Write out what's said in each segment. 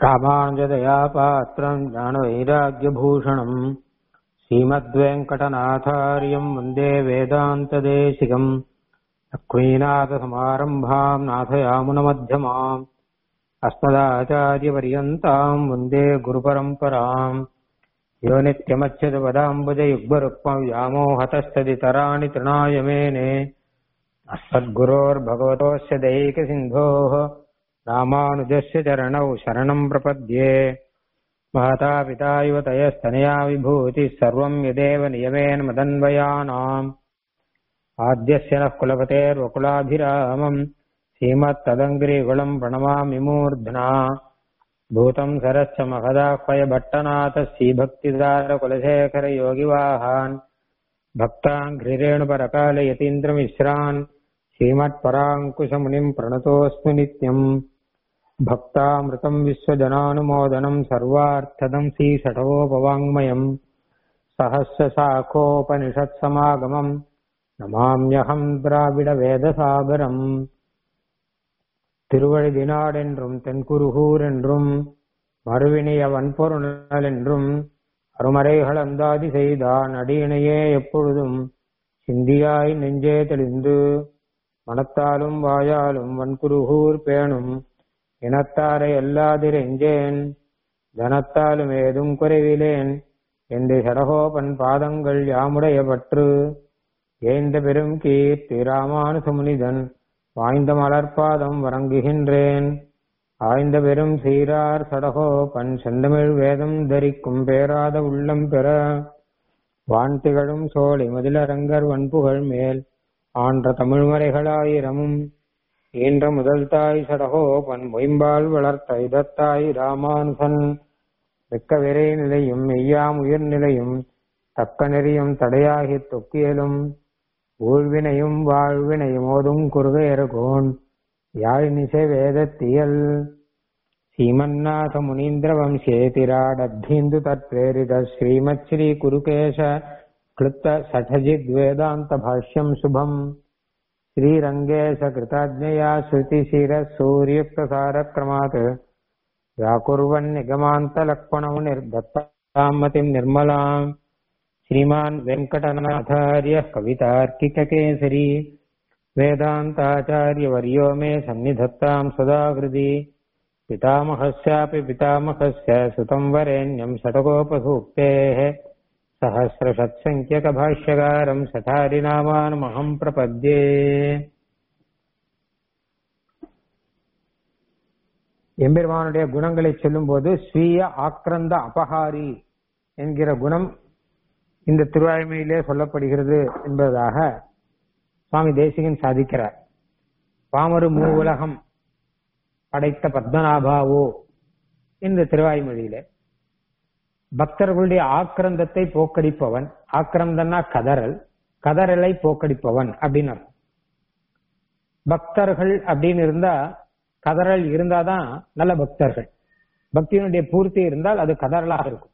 ராமானுஜதயா பாத்திரம் ஞானவைராக்கியபூஷணம் ஸ்ரீமத்வேங்கடநாதாரியம் வந்தே வேதாந்ததேசிகம் லக்ஷ்மீநாதசமாரம்பாம் நாதயாமுனமध्यமாம் अस्मदाचार्यपर्यन्ताम् वन्दे गुरुपरम्पराम् यो नित्यमच्युतपदाम्बुजयुग्मरुक्मव्यामोहतस्तदितराणि तृणाय मेने अस्मद्गुरोर्भगवतोऽस्य दैकसिन्धोः रामानुजस्य चरणौ शरणम् प्रपद्ये मातापिता इव तयस्तनया विभूतिः सर्वम् यदेव नियमेन मदन्वयानाम् आद्यस्य नः कुलपतेर्वकुलाभिरामम् श्रीमत्तदङ्ग्रिकुलम् प्रणमामि मूर्ध्ना भूतम् सरश्च महदाह्वय भट्टनाथः श्रीभक्तिदारकुलशेखरयोगिवाहान् भक्ताङ्घ्रिरेणुपरकालयतीन्द्रमिश्रान् श्रीमत्पराङ्कुशमुनिम् प्रणतोऽस्मि नित्यम् भक्तामृतम् विश्वजनानुमोदनम् सर्वार्थदम् श्रीषठवोपवाङ्मयम् सहस्रशाखोपनिषत्समागमम् நமாம்யகம் திராவிட வேதசாகரம் திருவழுதினாடென்றும் தென்குருகூர் என்றும் மறுவினிய வன்பொருணல் என்றும் அருமறைகள் அந்தாதி செய்தான் அடியினையே எப்பொழுதும் சிந்தியாய் நெஞ்சே தெளிந்து மனத்தாலும் வாயாலும் வன்குருகூர் பேணும் இனத்தாரை அல்லாதிரெஞ்சேன் தனத்தாலும் ஏதும் குறைவிலேன் என்று சடகோபன் பாதங்கள் யாமுடைய பற்று ஏந்த பெரும் கீர்த்தி ராமானுசமுனிதன் வாய்ந்த மலர்பாதம் வணங்குகின்றேன் ஆய்ந்த பெரும் சீரார் சடகோ பண் செந்தமிழ் வேதம் தரிக்கும் பேராத உள்ளம் பெற வான் திகழும் சோழி மதிலரங்கர் வன்புகழ் மேல் ஆன்ற தமிழ்மறைகளாயிரமும் ஈன்ற முதல் தாய் சடகோ பண் மொயம்பால் வளர்த்த இதத்தாய் ராமானுசன் மிக்க விரை நிலையும் மெய்யாம் உயிர் நிலையும் தக்க நெறியும் தடையாகி தொக்கியலும் ஊழ்வினையும் வாழ்வினையும் ஓதும் குறுகையர்கோன் யாழினிசை வேதத்தியல் ஸ்ரீமன்னாத முனீந்திர வம்சேதிராடப்தீந்து தத்பிரேரித ஸ்ரீமத் ஸ்ரீ குருகேஷ கிளுப்த சடஜித் வேதாந்த பாஷ்யம் சுபம் ஸ்ரீரங்கேಶ கிருதாஜ்ஞயா ஸ்ருதிசிர சூரியப்ரசாரக்ரமாத் व्याकुर्वन् निगमान्तलक्ष्मणौ निर्दत्ताम् मतिम् निर्मलाम् श्रीमान् वेङ्कटनाथार्यः कवितार्किककेसरी वेदान्ताचार्यवर्यो मे सन्निधत्ताम् सदा हृदि पितामहस्यापि पितामहस्य सुतम् वरेण्यम् शतकोपसूक्तेः सहस्रषत्सङ्ख्यकभाष्यकारम् सठारिनामानमहम् प्रपद्ये எம்பெருமானுடைய குணங்களை சொல்லும் போது ஸ்வீய ஆக்ரந்த அபகாரி என்கிற குணம் இந்த திருவாய்மையிலே சொல்லப்படுகிறது என்பதாக சுவாமி தேசிகன் சாதிக்கிறார் பாமரு மூவுலகம் படைத்த பத்மநாபாவோ இந்த திருவாய்மொழியில பக்தர்களுடைய ஆக்கிரந்தத்தை போக்கடிப்பவன் ஆக்கிரந்தன்னா கதறல் கதறலை போக்கடிப்பவன் அப்படின்னு பக்தர்கள் அப்படின்னு இருந்தா கதறல் இருந்தாதான் நல்ல பக்தர்கள் பக்தியினுடைய பூர்த்தி இருந்தால் அது கதறலாக இருக்கும்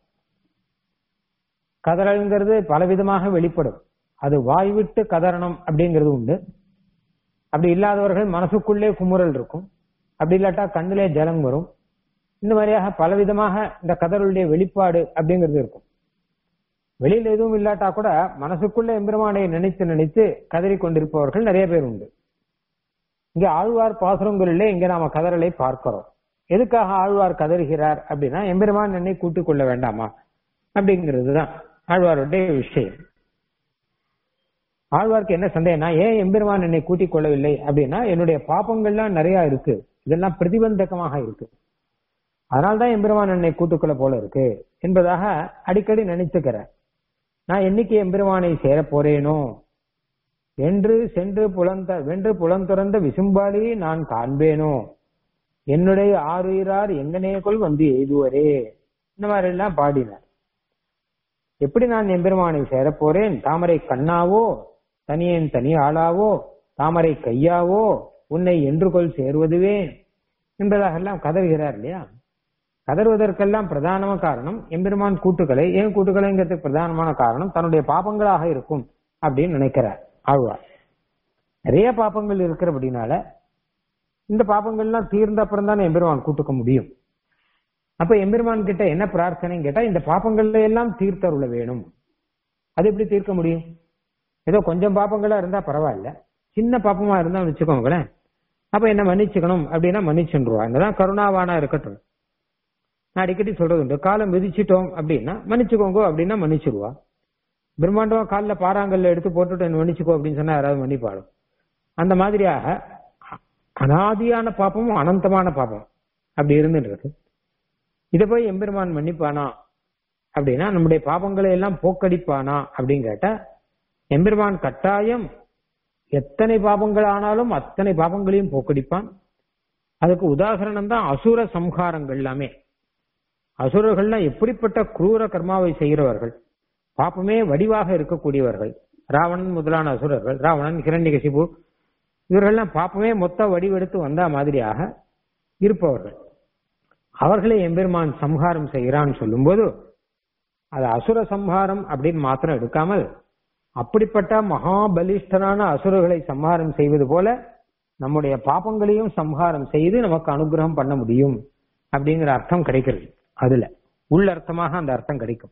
கதறல்ங்கிறது பலவிதமாக வெளிப்படும் அது வாய்விட்டு கதறணும் அப்படிங்கிறது உண்டு அப்படி இல்லாதவர்கள் மனசுக்குள்ளே குமுறல் இருக்கும் அப்படி இல்லாட்டா கண்ணிலே ஜலம் வரும் இந்த மாதிரியாக பலவிதமாக இந்த கதறலுடைய வெளிப்பாடு அப்படிங்கிறது இருக்கும் வெளியில எதுவும் இல்லாட்டா கூட மனசுக்குள்ள எம்பெருமானை நினைத்து நினைத்து கதறி கொண்டிருப்பவர்கள் நிறைய பேர் உண்டு இங்க ஆழ்வார் பாசுரங்களிலே இங்க நாம கதறலை பார்க்கிறோம் எதுக்காக ஆழ்வார் கதறுகிறார் அப்படின்னா எம்பெருமான் என்னை கூட்டிக் கொள்ள வேண்டாமா அப்படிங்கிறது தான் ஆழ்வாருடைய விஷயம் ஆழ்வார்க்கு என்ன சந்தேகம்னா ஏன் எம்பெருமான் என்னை கூட்டிக் கொள்ளவில்லை அப்படின்னா என்னுடைய பாப்பங்கள்லாம் நிறைய இருக்கு இதெல்லாம் பிரதிபந்தகமாக இருக்கு அதனால்தான் எம்பெருமான் என்னை கூட்டுக்கொள்ள போல இருக்கு என்பதாக அடிக்கடி நினைத்துக்கிறேன் நான் என்னைக்கு எம்பெருமானை சேர போறேனோ என்று சென்று புலந்த வென்று புலந்துறந்த விசும்பாடி நான் காண்பேனோ என்னுடைய ஆறுயிரார் எங்கனேக்குள் வந்து எய்துவரே இந்த மாதிரி எல்லாம் பாடினார் எப்படி நான் எம்பெருமானை சேரப்போறேன் தாமரை கண்ணாவோ தனியேன் தனி ஆளாவோ தாமரை கையாவோ உன்னை என்று கொள் சேருவதுவே என்பதாக எல்லாம் கதறுகிறார் இல்லையா கதறுவதற்கெல்லாம் பிரதானமான காரணம் எம்பெருமான் கூட்டுக்களை ஏன் கூட்டுக்களைங்கிறதுக்கு பிரதானமான காரணம் தன்னுடைய பாபங்களாக இருக்கும் அப்படின்னு நினைக்கிறார் ஆழ்வார் நிறைய பாப்பங்கள் இருக்கிறபடினால இந்த பாப்பங்கள்லாம் தீர்ந்த அப்புறம் தானே எம்பெருமான் கூட்டுக்க முடியும் அப்ப எம்பெருமான் கிட்ட என்ன பிரார்த்தனைன்னு கேட்டா இந்த பாப்பங்கள்ல எல்லாம் தீர்த்தருள வேணும் அது எப்படி தீர்க்க முடியும் ஏதோ கொஞ்சம் பாப்பங்களா இருந்தா பரவாயில்ல சின்ன பாப்பமா இருந்தா வச்சுக்கோங்களேன் அப்ப என்ன மன்னிச்சுக்கணும் அப்படின்னா மன்னிச்சுருவா இங்கதான் கருணாவானா இருக்கட்டும் நான் அடிக்கடி சொல்றது உண்டு காலம் விதிச்சிட்டோம் அப்படின்னா மன்னிச்சுக்கோங்க அப்படின்னா மன்னிச்சிருவா பிரம்மாண்டமா காலில் பாறாங்கல்ல எடுத்து போட்டுட்டு என்ன மன்னிச்சுக்கோ அப்படின்னு சொன்னா யாராவது மன்னிப்பாடும் அந்த மாதிரியாக அனாதியான பாப்பமும் அனந்தமான பாப்பம் அப்படி இருந்துட்டு இதை போய் எம்பெருமான் மன்னிப்பானா அப்படின்னா நம்முடைய பாபங்களை எல்லாம் போக்கடிப்பானா அப்படின்னு கேட்டா எம்பெருமான் கட்டாயம் எத்தனை பாபங்கள் ஆனாலும் அத்தனை பாபங்களையும் போக்கடிப்பான் அதுக்கு உதாகரணம் தான் அசுர சம்ஹாரங்கள் எல்லாமே அசுரர்கள்லாம் எப்படிப்பட்ட குரூர கர்மாவை செய்கிறவர்கள் பாப்பமே வடிவாக இருக்கக்கூடியவர்கள் ராவணன் முதலான அசுரர்கள் ராவணன் கிரண்யகசிபு இவர்கள்லாம் பாப்பமே மொத்த வடிவெடுத்து வந்தா மாதிரியாக இருப்பவர்கள் அவர்களை எம்பெருமான் சம்ஹாரம் செய்கிறான்னு சொல்லும்போது அது அசுர சம்ஹாரம் அப்படின்னு மாத்திரம் எடுக்காமல் அப்படிப்பட்ட மகாபலிஷ்டரான அசுரர்களை சம்ஹாரம் செய்வது போல நம்முடைய பாப்பங்களையும் சம்ஹாரம் செய்து நமக்கு அனுகிரகம் பண்ண முடியும் அப்படிங்கிற அர்த்தம் கிடைக்கிறது அதுல உள்ளர்த்தமாக அந்த அர்த்தம் கிடைக்கும்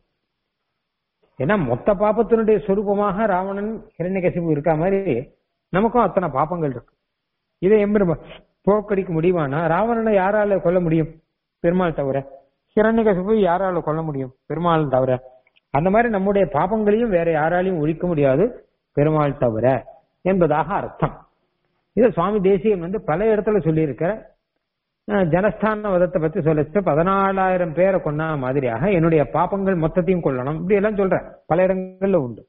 ஏன்னா மொத்த பாப்பத்தினுடைய சொரூபமாக ராவணன் ஹிரண்யகசிபு இருக்கா மாதிரி நமக்கும் அத்தனை பாப்பங்கள் இருக்கு இதை எம்பெருமா போக்கடிக்க முடியுமானா ராவணனை யாரால கொல்ல முடியும் பெருமாள் தவிர ஹிரண்யகசிபு யாரால கொல்ல முடியும் பெருமாள் தவிர அந்த மாதிரி நம்முடைய பாப்பங்களையும் வேற யாராலையும் ஒழிக்க முடியாது பெருமாள் தவிர என்பதாக அர்த்தம் இதை சுவாமி தேசியன் வந்து பல இடத்துல சொல்லியிருக்கிற ஜனஸ்தான வதத்தை பத்தி சொல்லச்சு பதினாலாயிரம் பேரை கொண்டா மாதிரியாக என்னுடைய பாப்பங்கள் மொத்தத்தையும் கொள்ளணும் இப்படி எல்லாம் சொல்ற பல இடங்கள்ல உண்டு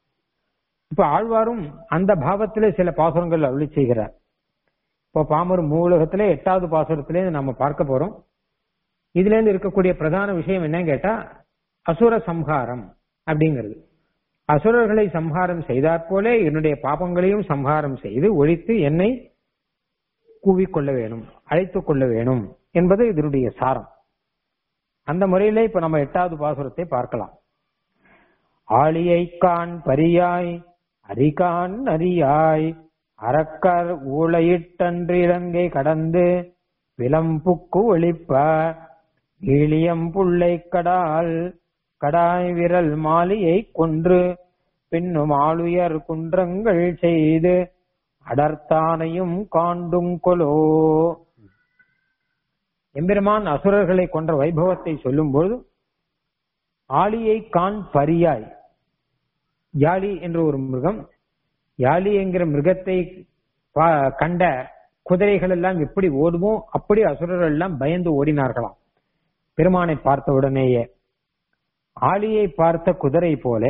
இப்ப ஆழ்வாரும் அந்த பாவத்திலே சில பாசுரங்கள் அருளி செய்கிறார் இப்போ பாமர் மூலகத்திலே எட்டாவது பாசுரத்திலே நம்ம பார்க்க போறோம் இதுல இருந்து இருக்கக்கூடிய பிரதான விஷயம் என்னன்னு கேட்டா அசுர சம்ஹாரம் அப்படிங்கிறது அசுரர்களை சம்ஹாரம் செய்தாற் போல என்னுடைய பாப்பங்களையும் சம்ஹாரம் செய்து ஒழித்து என்னை கூவிக்கொள்ள வேணும் அழைத்துக் கொள்ள வேணும் என்பது இதனுடைய சாரம் அந்த முறையில இப்ப நம்ம எட்டாவது பாசுரத்தை பார்க்கலாம் ஆளியை கான் பரியாய் அரிகான் அரியாய் அரக்கர் ஊழையிட்டன்று இலங்கை கடந்து விளம்புக்கு ஒளிப்ப ஈழியம் புள்ளை கடால் கடாய் விரல் மாலியை கொன்று பின்னும் ஆளுயர் குன்றங்கள் செய்து அடர்த்தானையும் காண்டும் கொலோ எம்பெருமான் அசுரர்களை கொன்ற வைபவத்தை சொல்லும்போது ஆலியை கான் பரியாய் யாழி என்ற ஒரு மிருகம் யாழி என்கிற மிருகத்தை கண்ட குதிரைகள் எல்லாம் எப்படி ஓடுமோ அப்படி அசுரர்கள் எல்லாம் பயந்து ஓடினார்களாம் பெருமானை பார்த்த உடனேயே ஆலியை பார்த்த குதிரை போல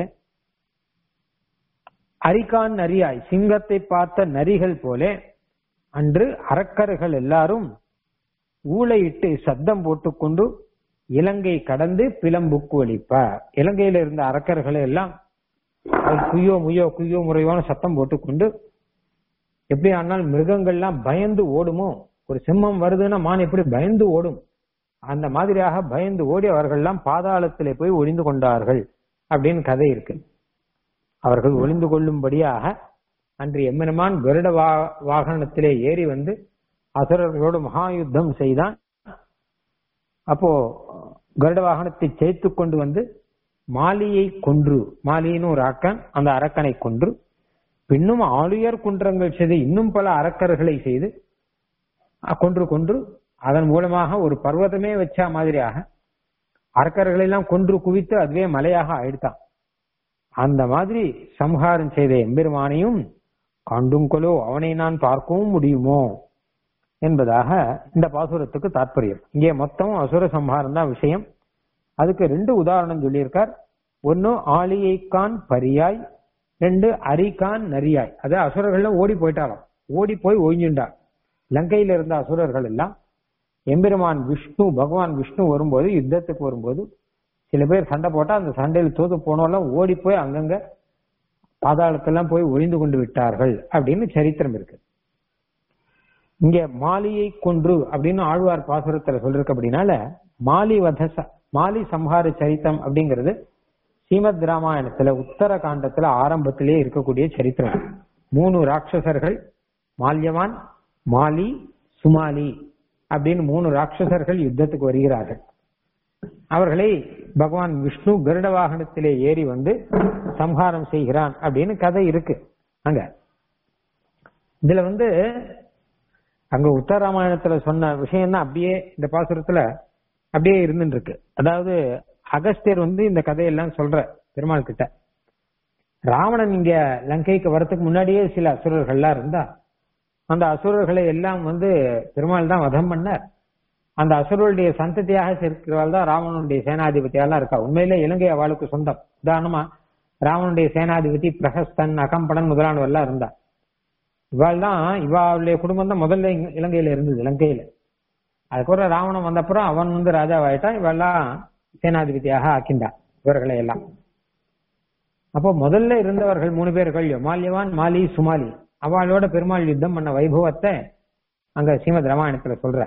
அரிகான் நரியாய் சிங்கத்தை பார்த்த நரிகள் போல அன்று அரக்கர்கள் எல்லாரும் ஊழையிட்டு சத்தம் போட்டுக்கொண்டு இலங்கை கடந்து பிளம்புக்கு ஒழிப்ப இலங்கையில இருந்த அரக்கர்கள் எல்லாம் குய்யோ முய்யோ குய்யோ முறையோன சத்தம் போட்டுக்கொண்டு எப்படி ஆனால் மிருகங்கள்லாம் பயந்து ஓடுமோ ஒரு சிம்மம் வருதுன்னா மான் எப்படி பயந்து ஓடும் அந்த மாதிரியாக பயந்து ஓடி அவர்கள்லாம் பாதாளத்திலே போய் ஒளிந்து கொண்டார்கள் அப்படின்னு கதை இருக்கு அவர்கள் ஒளிந்து கொள்ளும்படியாக அன்று எம்மெருமான் கருட வா வாகனத்திலே ஏறி வந்து அசுரர்களோடு மகா யுத்தம் செய்தான் அப்போ கருட வாகனத்தை சேர்த்து கொண்டு வந்து மாலியை கொன்று மாலின்னு ஒரு அரக்கன் அந்த அரக்கனை கொன்று பின்னும் ஆளுயர் குன்றங்கள் செய்து இன்னும் பல அரக்கர்களை செய்து கொன்று கொன்று அதன் மூலமாக ஒரு பர்வதமே வச்சா மாதிரியாக அரக்கர்களை எல்லாம் கொன்று குவித்து அதுவே மலையாக ஆயிடுத்தான் அந்த மாதிரி சம்ஹாரம் செய்த எம்பெருமானையும் கண்டுங்கொலோ அவனை நான் பார்க்கவும் முடியுமோ என்பதாக இந்த பாசுரத்துக்கு தாற்பயம் இங்கே மொத்தம் அசுர சம்ஹாரம் தான் விஷயம் அதுக்கு ரெண்டு உதாரணம் சொல்லியிருக்கார் ஒன்னு ஆலியைக்கான் பரியாய் ரெண்டு அரிகான் நரியாய் அது அசுரர்கள்லாம் ஓடி போயிட்டாலும் ஓடி போய் ஒழிஞ்சுண்டார் லங்கையில இருந்த அசுரர்கள் எல்லாம் எம்பெருமான் விஷ்ணு பகவான் விஷ்ணு வரும்போது யுத்தத்துக்கு வரும்போது சில பேர் சண்டை போட்டா அந்த சண்டையில் தோத்து போனவெல்லாம் ஓடி போய் அங்கங்க பாதாளத்தெல்லாம் போய் ஒளிந்து கொண்டு விட்டார்கள் அப்படின்னு சரித்திரம் இருக்கு இங்க மாலியை கொன்று அப்படின்னு ஆழ்வார் பாசுரத்துல சொல்லிருக்கு அப்படின்னால மாலி வதச மாலி சம்ஹார சரித்தம் அப்படிங்கிறது ஸ்ரீமத் ராமாயணத்துல உத்தர காண்டத்துல ஆரம்பத்திலே இருக்கக்கூடிய சரித்திரம் மூணு ராட்சசர்கள் மால்யவான் மாலி சுமாலி அப்படின்னு மூணு ராட்சசர்கள் யுத்தத்துக்கு வருகிறார்கள் அவர்களை பகவான் விஷ்ணு கருட வாகனத்திலே ஏறி வந்து சம்ஹாரம் செய்கிறான் அப்படின்னு கதை இருக்கு அங்க இதுல வந்து அங்க உத்தர ராமாயணத்துல சொன்ன விஷயம் தான் அப்படியே இந்த பாசுரத்துல அப்படியே இருந்துட்டு இருக்கு அதாவது அகஸ்தியர் வந்து இந்த கதையெல்லாம் சொல்ற பெருமாள் கிட்ட ராவணன் இங்க லங்கைக்கு வரத்துக்கு முன்னாடியே சில அசுரர்கள்லாம் இருந்தா அந்த அசுரர்களை எல்லாம் வந்து பெருமாள் தான் வதம் பண்ணார் அந்த அசுரருடைய சந்ததியாக இருக்கிறவாள் தான் ராவணனுடைய சேனாதிபதியாலாம் இருக்கா உண்மையிலே இலங்கை அவளுக்கு சொந்தம் உதாரணமா ராவணனுடைய சேனாதிபதி பிரகஸ்தன் அகம்படன் முதலானவெல்லாம் இருந்தா இவாள் தான் இவாளுடைய குடும்பம் தான் முதல்ல இங்க- இலங்கையில இருந்தது இலங்கையில அதுக்கப்புறம் ராவணன் வந்தப்புறம் அவன் வந்து ராஜாவாயிட்டான் இவெல்லாம் சேனாதிபதியாக ஆக்கிண்டான் இவர்களை எல்லாம் அப்போ முதல்ல இருந்தவர்கள் மூணு பேர்கள் மால்யவான் மாலி சுமாலி அவளோட பெருமாள் யுத்தம் பண்ண வைபவத்தை அங்க ஸ்ரீமத் ராமாயணத்துல சொல்ற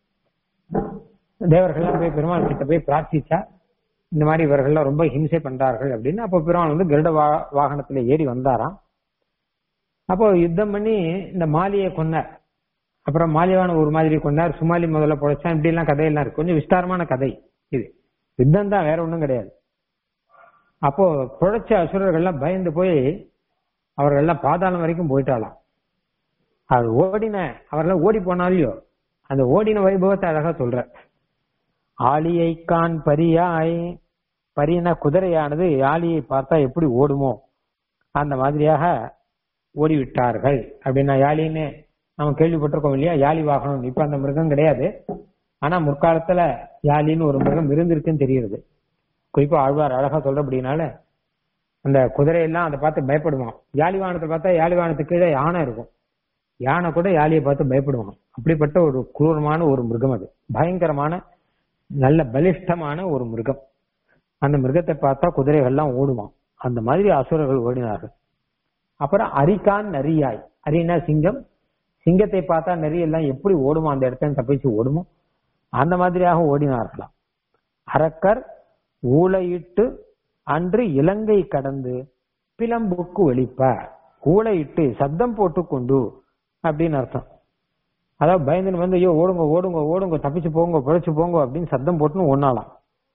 தேவர்கள்லாம் போய் பெருமாள் கிட்ட போய் பிரார்த்திச்சா இந்த மாதிரி இவர்கள்லாம் ரொம்ப ஹிம்சை பண்றார்கள் அப்படின்னு அப்போ பெருமாள் வந்து கருட வா வாகனத்துல ஏறி வந்தாராம் அப்போ யுத்தம் பண்ணி இந்த மாலியை கொன்னார் அப்புறம் மாலியவான ஒரு மாதிரி கொண்டார் சுமாலி முதல்ல பொழைச்சான் இப்படி எல்லாம் கதையெல்லாம் இருக்கு கொஞ்சம் விஸ்தாரமான கதை இது யுத்தம் தான் வேற ஒண்ணும் கிடையாது அப்போ புழைச்ச அசுரர்கள்லாம் பயந்து போய் அவர்கள்லாம் பாதாளம் வரைக்கும் போயிட்டாலாம் அது ஓடின அவரெல்லாம் ஓடி போனாலையோ அந்த ஓடின வைபவத்தை அழகா சொல்ற ஆலியை கான் பரியாய் பரின குதிரையானது ஆலியை பார்த்தா எப்படி ஓடுமோ அந்த மாதிரியாக ஓடிவிட்டார்கள் அப்படின்னா யாழின்னு நம்ம கேள்விப்பட்டிருக்கோம் இல்லையா யாழி வாகனம் இப்ப அந்த மிருகம் கிடையாது ஆனா முற்காலத்துல யாழின்னு ஒரு மிருகம் இருந்திருக்குன்னு தெரியுது குறிப்பா ஆழ்வார் அழகா சொல்றபடினால அந்த குதிரையெல்லாம் அதை பார்த்து பயப்படுவான் யாழி வாகனத்தை பார்த்தா யாழி வாகனத்துக்கு கீழே யானை இருக்கும் யானை கூட யாழியை பார்த்து பயப்படுவான் அப்படிப்பட்ட ஒரு குரூரமான ஒரு மிருகம் அது பயங்கரமான நல்ல பலிஷ்டமான ஒரு மிருகம் அந்த மிருகத்தை பார்த்தா குதிரைகள்லாம் ஓடுவான் அந்த மாதிரி அசுரர்கள் ஓடினார்கள் அப்புறம் அரிக்கான் நரியாய் அரினா சிங்கம் சிங்கத்தை பார்த்தா நரி எல்லாம் எப்படி ஓடுமோ அந்த இடத்துல தப்பிச்சு ஓடுமோ அந்த மாதிரியாக ஓடினார்களாம் அரக்கர் ஊளையிட்டு அன்று இலங்கை கடந்து பிளம்புக்கு ஒழிப்ப ஊளையிட்டு சத்தம் போட்டு கொண்டு அப்படின்னு அர்த்தம் அதாவது பயந்துன்னு வந்து ஐயோ ஓடுங்க ஓடுங்க ஓடுங்க தப்பிச்சு போங்க பிழைச்சு போங்க அப்படின்னு சத்தம் போட்டுன்னு ஒன்னாலாம்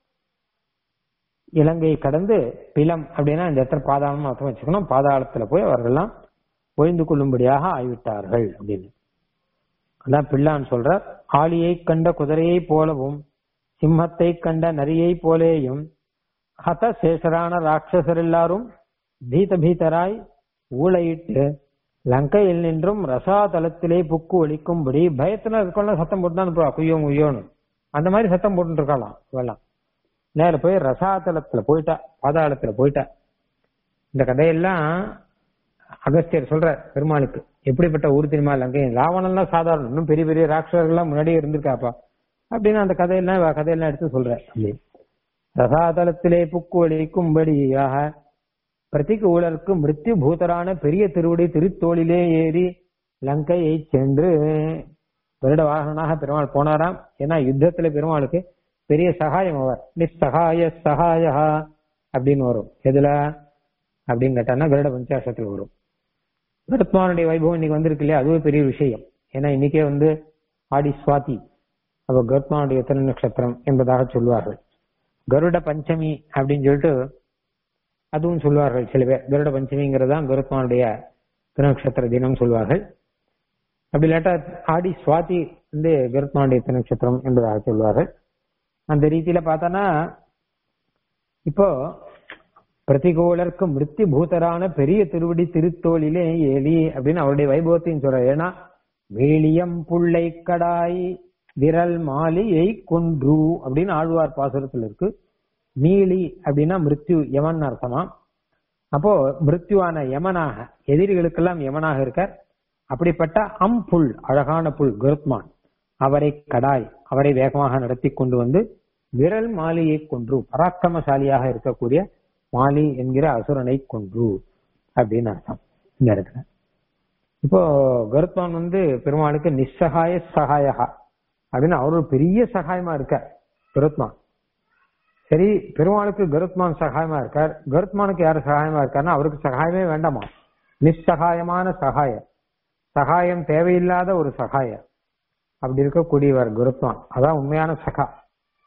இலங்கையை கடந்து பிலம் அப்படின்னா இந்த இடத்துல பாதாளம் அர்த்தம் வச்சுக்கணும் பாதாளத்துல போய் அவர்கள்லாம் ஒழிந்து கொள்ளும்படியாக ஆய்விட்டார்கள் அப்படின்னு அதான் பிள்ளான் சொல்ற ஆளியை கண்ட குதிரையை போலவும் சிம்மத்தை கண்ட நரியை போலேயும் ஹத சேஷரான ராட்சசர் எல்லாரும் பீத பீதராய் ஊழையிட்டு லங்கையில் நின்றும் ரசாதலத்திலே புக்கு ஒழிக்கும்படி பயத்துல இருக்கவங்க சத்தம் போட்டு தான் அனுப்புவா குய்யோ குய்யோன்னு அந்த மாதிரி சத்தம் போட்டு இருக்கலாம் இவெல்லாம் நேர போய் ரசாதலத்துல போயிட்டா பாதாளத்துல போயிட்டா இந்த கதையெல்லாம் அகஸ்தியர் சொல்ற பெருமாளுக்கு எப்படிப்பட்ட ஊர் தெரியுமா லங்கை ராவணன்லாம் சாதாரணம் இன்னும் பெரிய பெரிய ராட்சசர்கள்லாம் முன்னாடியே இருந்திருக்காப்பா அப்படின்னு அந்த கதையெல்லாம் இவ கதையெல்லாம் எடுத்து சொல்ற அப்படி ரசாதலத்திலே புக்கு ஒழிக்கும்படியாக பிரதிக்கு ஊழலுக்கு மிருத்யு பூதரான பெரிய திருவுடி திருத்தோளிலே ஏறி லங்கையை சென்று வருட வாகனாக பெருமாள் போனாராம் ஏன்னா யுத்தத்துல பெருமாளுக்கு பெரிய சகாயம் அவர் நிஸ்ஸகாய சகாயா அப்படின்னு வரும் எதுல அப்படின்னு கேட்டான்னா கருட பஞ்சாசத்துல வரும் கருத்மானுடைய வைபவம் இன்னைக்கு வந்திருக்கு இல்லையா அதுவே பெரிய விஷயம் ஏன்னா இன்னைக்கே வந்து ஆடி சுவாதி அப்ப கருத்மானுடைய திரு நட்சத்திரம் என்பதாக சொல்வார்கள் கருட பஞ்சமி அப்படின்னு சொல்லிட்டு அதுவும் சொல்வார்கள் சில பேர் கருட பஞ்சமிங்கிறது தான் கருத்மானுடைய திருநக்ஷத்திர தினம் சொல்வார்கள் அப்படி இல்லாட்டா ஆடி சுவாதி வந்து கருத்மானுடைய திருநக்ஷத்திரம் என்பதாக சொல்வார்கள் அந்த ரீதியில பார்த்தோன்னா இப்போ பிரதிகூலருக்கு மிருத்தி பூதரான பெரிய திருவடி திருத்தோளிலே ஏலி அப்படின்னு அவருடைய வைபவத்தையும் சொல்ற ஏன்னா வேலியம் புள்ளை கடாய் விரல் மாலியை கொன்று அப்படின்னு ஆழ்வார் பாசுரத்துல இருக்கு நீலி அப்படின்னா மிருத்யு யமன் அர்த்தமா அப்போ மிருத்யுவான யமனாக எதிரிகளுக்கெல்லாம் யமனாக இருக்கார் அப்படிப்பட்ட அம்புல் அழகான புல் கருத்மான் அவரை கடாய் அவரை வேகமாக நடத்தி கொண்டு வந்து விரல் மாலியை கொன்று பராக்கிரமசாலியாக இருக்கக்கூடிய மாலி என்கிற அசுரனை கொன்று அப்படின்னு அர்த்தம் இந்த இடத்துல இப்போ கருத்மான் வந்து பெருமாளுக்கு நிஸ்ஸகாய சகாயகா அப்படின்னு அவர் ஒரு பெரிய சகாயமா இருக்கார் கருத்மான் சரி பெருமாளுக்கு கருத்மான் சகாயமா இருக்கார் கருத்மானுக்கு யாரு சகாயமா இருக்காருன்னா அவருக்கு சகாயமே வேண்டாமா நிஸ்ஸகாயமான சகாய சகாயம் தேவையில்லாத ஒரு சகாய அப்படி இருக்கக்கூடியவர் கருத்மான் அதான் உண்மையான சகா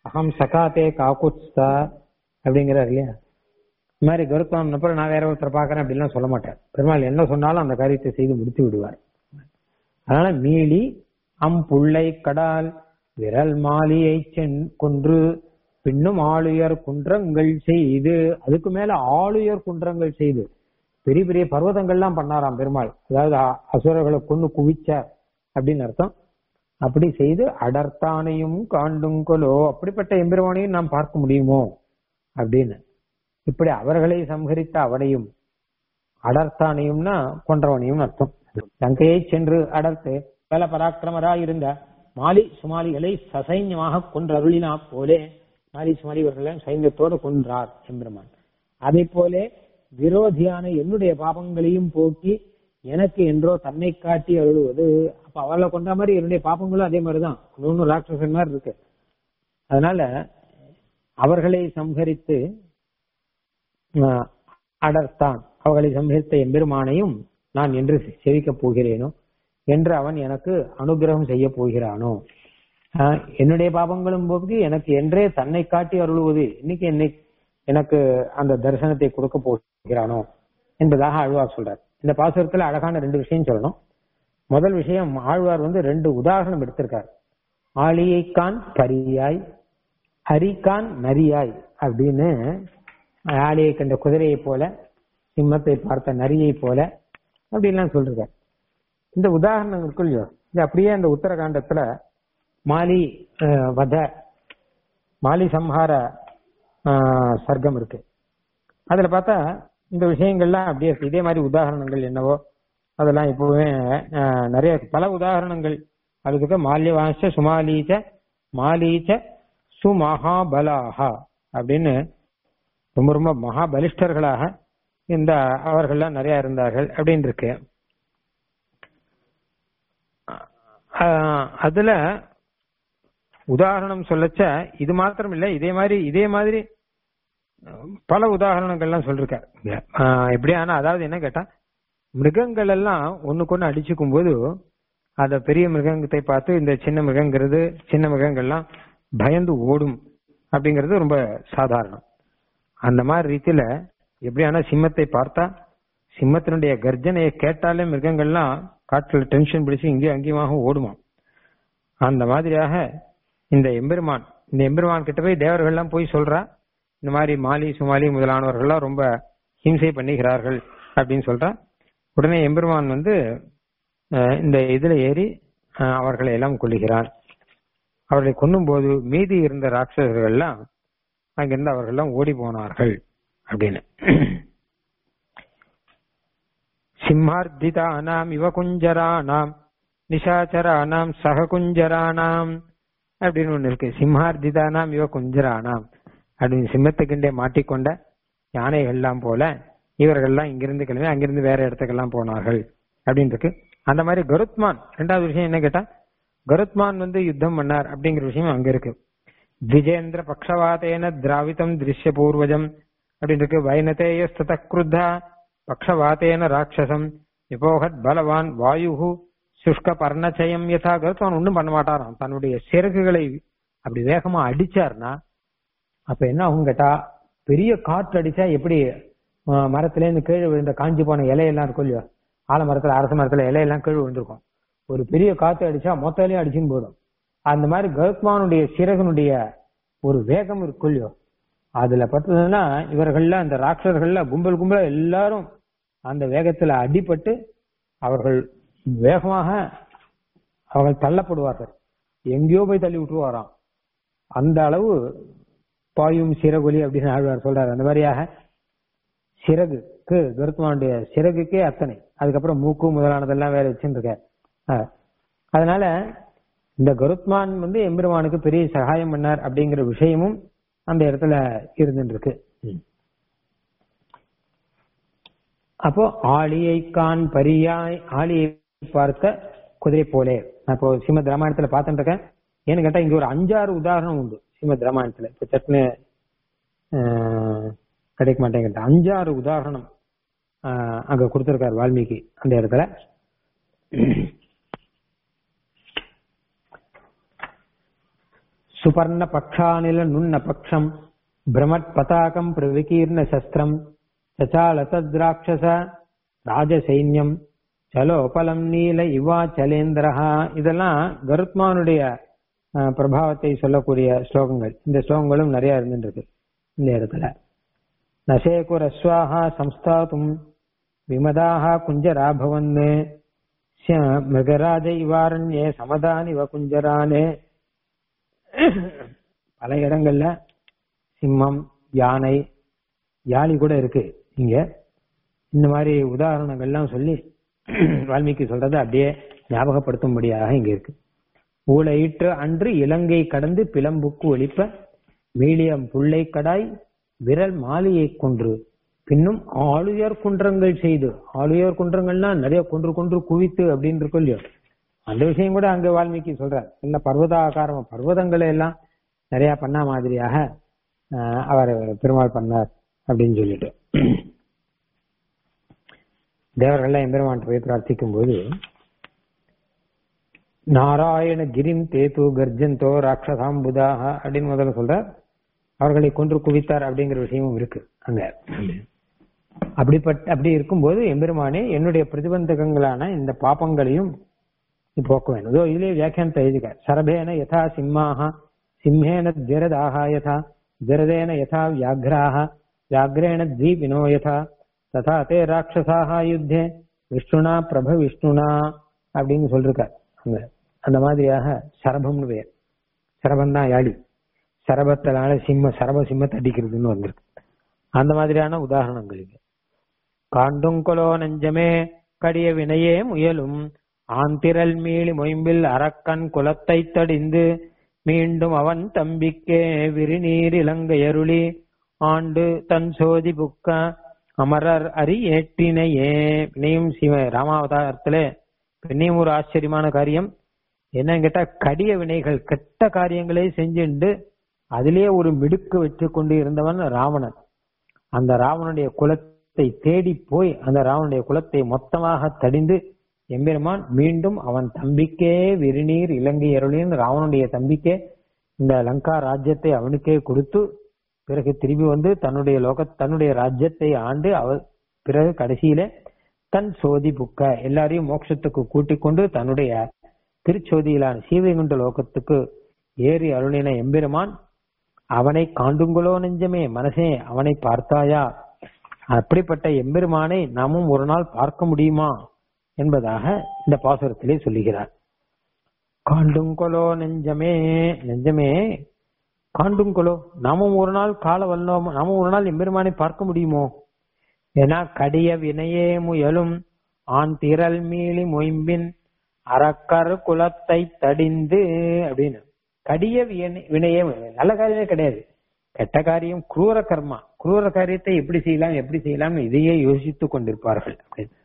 அகம் சகாத்தே காக்குத்ஸ்தா அப்படிங்கிறார் இல்லையா இந்த மாதிரி கருத்மான் அப்புறம் நான் வேற ஒருத்தர் பார்க்கறேன் அப்படின்லாம் சொல்ல மாட்டேன் பெருமாள் என்ன சொன்னாலும் அந்த காரியத்தை செய்து முடித்து விடுவார் அதனால மீளி அம் புள்ளை கடால் விரல் மாலியை சென் கொன்று பின்னும் ஆளுயர் குன்றங்கள் செய்து அதுக்கு மேல ஆளுயர் குன்றங்கள் செய்து பெரிய பெரிய பர்வதங்கள்லாம் பண்ணாராம் பெருமாள் அதாவது அ- அசுரர்களை கொண்டு குவிச்சார் அப்படின்னு அர்த்தம் அப்படி செய்து அடர்த்தானையும் காண்டுங்கொலோ அப்படிப்பட்ட எம்பெருமானையும் நாம் பார்க்க முடியுமோ அப்படின்னு இப்படி அவர்களை சம்ஹரித்த அவனையும் அடர்த்தானையும்னா கொன்றவனையும் அர்த்தம் லங்கையை சென்று அடர்த்து பல பராக்கிரமராய் இருந்த மாலி சுமாலிகளை சசைன்யமாக கொன்றருளினா போலே மாலி சுமாலி இவர்களை சைன்யத்தோடு கொன்றார் எம்பெருமான் அதே போலே விரோதியான என்னுடைய பாபங்களையும் போக்கி எனக்கு என்றோ தன்னை காட்டி அருளுவது அப்ப அவளை கொண்ட மாதிரி என்னுடைய பாபங்களும் அதே மாதிரிதான் ஒன்னு ராட்சசன் மாதிரி இருக்கு அதனால அவர்களை சம்ஹரித்து ஆஹ், அடர்த்தான் அவர்களை சம்ஹரித்த எம்பெருமானையும் நான் என்று செவிக்கப் போகிறேனோ என்று அவன் எனக்கு அனுகிரகம் செய்ய போகிறானோ ஆஹ், என்னுடைய பாபங்களும் போக்கு எனக்கு என்றே தன்னை காட்டி அருளுவது இன்னைக்கு என்னை எனக்கு அந்த தரிசனத்தை கொடுக்க போகிறானோ என்பதாக ஆழ்வார் சொல்றார் இந்த பாசுரத்துல அழகான ரெண்டு விஷயம் சொல்லணும் முதல் விஷயம் ஆழ்வார் வந்து ரெண்டு உதாரணம் எடுத்திருக்கார் ஆளியைக்கான் பரியாய் ஹரிகான் நரியாய் அப்படின்னு ஆளியை கண்ட குதிரையை போல சிம்மத்தை பார்த்த நரியை போல அப்படின்லாம் சொல்றார் இந்த உதாரணங்களுக்குள் இது அப்படியே அந்த உத்தரகாண்டத்துல மாலி அஹ், வத மாலி சம்ஹார ஆஹ், சர்க்கம் இருக்கு அதுல பார்த்தா இந்த விஷயங்கள்லாம் அப்படியே இருக்கு இதே மாதிரி உதாரணங்கள் என்னவோ அதெல்லாம் இப்பவே ஆஹ், நிறைய இருக்கு. பல உதாரணங்கள் அதுக்கு மால்யவாச சுமாலீச்ச மாலீச்ச சுமகாபலாஹா அப்படின்னு ரொம்ப ரொம்ப மகாபலிஷ்டர்களாக இந்த அவர்கள்லாம் நிறைய இருந்தார்கள் அப்படின்னு இருக்கு ஆஹ், அதுல உதாரணம் சொல்லச்ச இது மாத்திரம் இல்ல இதே மாதிரி இதே மாதிரி பல உதாரணங்கள்லாம் சொல்லிருக்கார் ஆஹ் எப்படி ஆனா அதாவது என்ன கேட்டா மிருகங்கள் எல்லாம் ஒண்ணுக்கு ஒண்ணு அடிச்சுக்கும் போது அத பெரிய மிருகத்தை பார்த்து இந்த சின்ன மிருகங்கிறது சின்ன மிருகங்கள்லாம் பயந்து ஓடும் அப்படிங்கிறது ரொம்ப சாதாரணம் அந்த மாதிரி ரீதியில எப்படி ஆனா சிம்மத்தை பார்த்தா சிம்மத்தினுடைய கர்ஜனையை கேட்டாலே மிருகங்கள்லாம் காட்டுல டென்ஷன் பிடிச்சு இங்கேயும் அங்கேயுமாக ஓடுமா அந்த மாதிரியாக இந்த எம்பெருமான் இந்த எம்பெருமான் கிட்ட போய் தேவர்கள்லாம் போய் சொல்றா இந்த மாதிரி மாலி சுமாலி முதலானவர்கள்லாம் ரொம்ப ஹிம்சை பண்ணுகிறார்கள் அப்படின்னு சொல்றா உடனே எம்பெருமான் வந்து அஹ், இந்த இதுல ஏறி அஹ், அவர்களை எல்லாம் கொல்லுகிறான் அவர்களை கொன்னும் போது மீதி இருந்த ராட்சசர்கள்லாம் அங்கிருந்து அவர்கள்லாம் ஓடி போனார்கள் அப்படின்னு சிம்மார்த்திதானாம் இவ குஞ்சரானாம் நிஷாச்சரானாம் சககுஞ்சரானாம் அப்படின்னு ஒண்ணு இருக்கு சிம்மார்த்திதானாம் இவ குஞ்சரானாம் அப்படின்னு சிம்மத்துக்கிண்டே மாட்டிக்கொண்ட யானைகள்லாம் போல இவர்கள்லாம் இங்கிருந்து கிளம்பி அங்கிருந்து வேற இடத்துக்கெல்லாம் போனார்கள் அப்படின்னு இருக்கு அந்த மாதிரி கருத்மான் ரெண்டாவது விஷயம் என்ன கேட்டா கருத்மான் வந்து யுத்தம் பண்ணார் அப்படிங்கிற விஷயம் அங்க இருக்கு விஜேந்திர பக்ஷவாதேன திராவிதம் திருஷ்ய பூர்வஜம் அப்படின்னு இருக்கு வைனதேயஸ்தத குருத்தா பக்ஷவாதேன ராட்சசம் விபோகத் பலவான் வாயுகு சுஷ்க பர்ணச்சயம் யதா கருத்மான் ஒண்ணும் பண்ண மாட்டாராம் தன்னுடைய சிறகுகளை அப்படி வேகமா அடிச்சார்னா அப்ப என்ன ஆகும் கேட்டா பெரிய காற்று அடிச்சா எப்படி அஹ், மரத்துல இருந்து கீழே விழுந்த காஞ்சி போன இலையெல்லாம் இருக்கும் இல்லையோ ஆலமரத்துல அரச மரத்துல இலையெல்லாம் கீழே விழுந்திருக்கும் ஒரு பெரிய காத்து அடிச்சா மொத்தலையும் அடிச்சுன்னு போயிடும் அந்த மாதிரி கருத்மானுடைய சிறகுனுடைய ஒரு வேகம் இருக்கும் இல்லையோ அதுல பார்த்ததுன்னா இவர்கள்ல அந்த ராட்சர்கள்ல கும்பல் கும்பல எல்லாரும் அந்த வேகத்துல அடிபட்டு அவர்கள் வேகமாக அவர்கள் தள்ளப்படுவார்கள் எங்கேயோ போய் தள்ளி விட்டுருவாராம் அந்த அளவு பாயும் சிறகுலி அப்படின்னு ஆழ்வார் சொல்றாரு அந்த மாதிரியாக சிறகுக்கு கருத்மானுடைய சிறகுக்கே அத்தனை அதுக்கப்புறம் மூக்கு முதலானதெல்லாம் வேற வச்சுருக்க அதனால இந்த கருத்மான் வந்து எம்பெருமானுக்கு பெரிய சகாயம் பண்ணார் அப்படிங்கிற விஷயமும் அந்த இடத்துல இருந்துட்டு இருக்கு அப்போ ஆளியை கான் பரியாய் ஆளியை பார்த்த குதிரை போலே நான் இப்போ ஸ்ரீமத் ராமாயணத்துல பார்த்துட்டு இருக்கேன் ஏன்னு கேட்டா இங்க ஒரு அஞ்சாறு உதாரணம் உண்டு ஸ்ரீமத் ராமாயணத்துல இப்ப சட்னு ஆஹ், கிடைக்க மாட்டேங்கிட்ட அஞ்சாறு உதாரணம் ஆஹ், அங்க கொடுத்திருக்காரு வால்மீகி அந்த இடத்துல சுபர்ண பக்ஷானில நுண்ண பக்ஷம் பிரமட் பதாகம் பிரவிகீர்ண சஸ்திரம் சச்சால தத்ராட்சச ராஜசைன்யம் சலோபலம் நீல இவா சலேந்திரஹா இதெல்லாம் கருத்மானுடைய அஹ், பிரபாவத்தை சொல்லக்கூடிய ஸ்லோகங்கள் இந்த ஸ்லோகங்களும் நிறைய இருந்துருக்கு இந்த இடத்துல நசேகுரஸ்வாஹா சம்ஸ்தாதும் விமதாக குஞ்சராபவன் மிருகராஜ இவாரண்யே சமதானிவ குஞ்சரானே பல இடங்கள்ல சிம்மம் யானை யானை கூட இருக்கு இங்க இந்த மாதிரி உதாரணங்கள்லாம் சொல்லி வால்மீகி சொல்றதை அப்படியே ஞாபகப்படுத்தும்படியாக இங்க இருக்கு ஊழையிற்று அன்று இலங்கை கடந்து பிளம்புக்கு ஒலிப்ப மீளியம் புள்ளை கடாய் விரல் மாலையை கொன்று பின்னும் ஆளுயர் குன்றங்கள் செய்து ஆளுயர் குன்றங்கள்னா நிறைய கொன்று கொன்று குவித்து அப்படின்னு இருக்கும் இல்லையோ அந்த விஷயம் கூட அங்க வால்மீகி சொல்றார் இல்ல பர்வதாகாரம் பர்வதங்களை எல்லாம் நிறைய பண்ண மாதிரியாக ஆஹ், அவர் பெருமாள் பண்ணார் அப்படின்னு சொல்லிட்டு தேவர்கள்லாம் எம்பெருமான் போய் பிரார்த்திக்கும் போது நாராயண கிரிம் தேது கர்ஜந்தோ ராட்சசாம்புதாக அப்படின்னு முதல்ல சொல்றார் அவர்களை கொன்று குவித்தார் அப்படிங்கிற விஷயமும் இருக்கு அங்க அப்படிப்பட்ட அப்படி இருக்கும்போது எம்பெருமானே என்னுடைய பிரதிபந்தகங்களான இந்த பாப்பங்களையும் நீ போக்க வேண்டும் இதோ இதுலயே வியாக்கியானத்தை எழுதிக்க சரபேன யதா சிம்மாக சிம்மேன ஜரதாக யதா ஜரதேன யதா வியாக்ராக வியாக்ரேண தீபினோ யதா ததா தே ராட்சசாக யுத்தே விஷ்ணுனா பிரப விஷ்ணுனா அப்படின்னு சொல்லிருக்கார் அங்க அந்த மாதிரியாக சரபம்னு பேர் சரபம் தான் யாழி சரபத்தினால சிம்ம சரப சிம்மத்தை அடிக்கிறதுன்னு வந்திருக்கு அந்த மாதிரியான உதாரணங்கள் இது காண்டுங்கொலோ நெஞ்சமே கடிய வினையே முயலும் ஆந்திரல் மீளி மொயம்பில் அரக்கன் குலத்தை தடிந்து மீண்டும் அவன் தம்பிக்கே விரிநீர் இலங்கையருளி ஆண்டு தன் சோதி புக்க அமரர் அரி ஏற்றினையே பின்னையும் சிவ ராமாவதாரத்துல பின்னையும் ஒரு ஆச்சரியமான காரியம் என்னன்னு கேட்டா கடிய வினைகள் கெட்ட காரியங்களை செஞ்சுண்டு அதிலே ஒரு மிடுக்கு வச்சு கொண்டு இருந்தவன் ராவணன் அந்த ராவனுடைய குலத்தை தேடி போய் அந்த ராவனுடைய குலத்தை மொத்தமாக தடிந்து எம்பெருமான் மீண்டும் அவன் தம்பிக்கே விரிநீர் இலங்கை அருளின் ராவனுடைய தம்பிக்கே இந்த லங்கா ராஜ்யத்தை அவனுக்கே கொடுத்து பிறகு திரும்பி வந்து தன்னுடைய லோக தன்னுடைய ராஜ்யத்தை ஆண்டு அவர் பிறகு கடைசியில தன் சோதி புக்க எல்லாரையும் மோட்சத்துக்கு கூட்டிக் கொண்டு தன்னுடைய திருச்சோதியிலான சீவைகுண்ட லோகத்துக்கு ஏறி அருளின எம்பெருமான் அவனை காண்டுங்களோ நெஞ்சமே மனசே அவனை பார்த்தாயா அப்படிப்பட்ட எம்பெருமானை நாமும் ஒரு நாள் பார்க்க முடியுமா என்பதாக இந்த பாசுரத்திலே சொல்லுகிறார் காண்டுங்கொலோ நெஞ்சமே நெஞ்சமே காண்டுங்கொலோ நாமும் ஒரு நாள் கால வல்லோம் நாமும் ஒரு நாள் எம்பெருமானை பார்க்க முடியுமோ ஏன்னா கடிய வினையே முயலும் ஆண் திரள் மீளி மொயம்பின் அரக்கர் குலத்தை தடிந்து அப்படின்னு கடிய வினை- வினையே முயலும். நல்ல காரியமே கிடையாது கெட்ட காரியம் குரூர கர்மா குரூர காரியத்தை எப்படி செய்யலாம் எப்படி செய்யலாம் இதையே யோசித்துக் கொண்டிருப்பார்கள் அப்படின்னு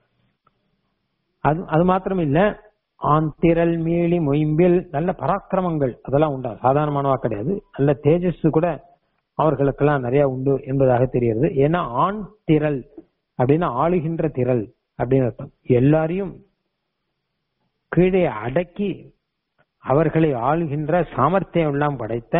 அது அது மாத்திரம் இல்ல ஆண் திரள் மீளி மொயம்பில் நல்ல பராக்கிரமங்கள் அதெல்லாம் உண்டா சாதாரணமானவா கிடையாது நல்ல தேஜஸ் கூட அவர்களுக்கெல்லாம் நிறைய உண்டு என்பதாக தெரிகிறது ஏன்னா ஆண் திரள் அப்படின்னா ஆளுகின்ற திரள் அப்படின்னு அர்த்தம் எல்லாரையும் கீழே அடக்கி அவர்களை ஆளுகின்ற சாமர்த்தியம் எல்லாம் படைத்த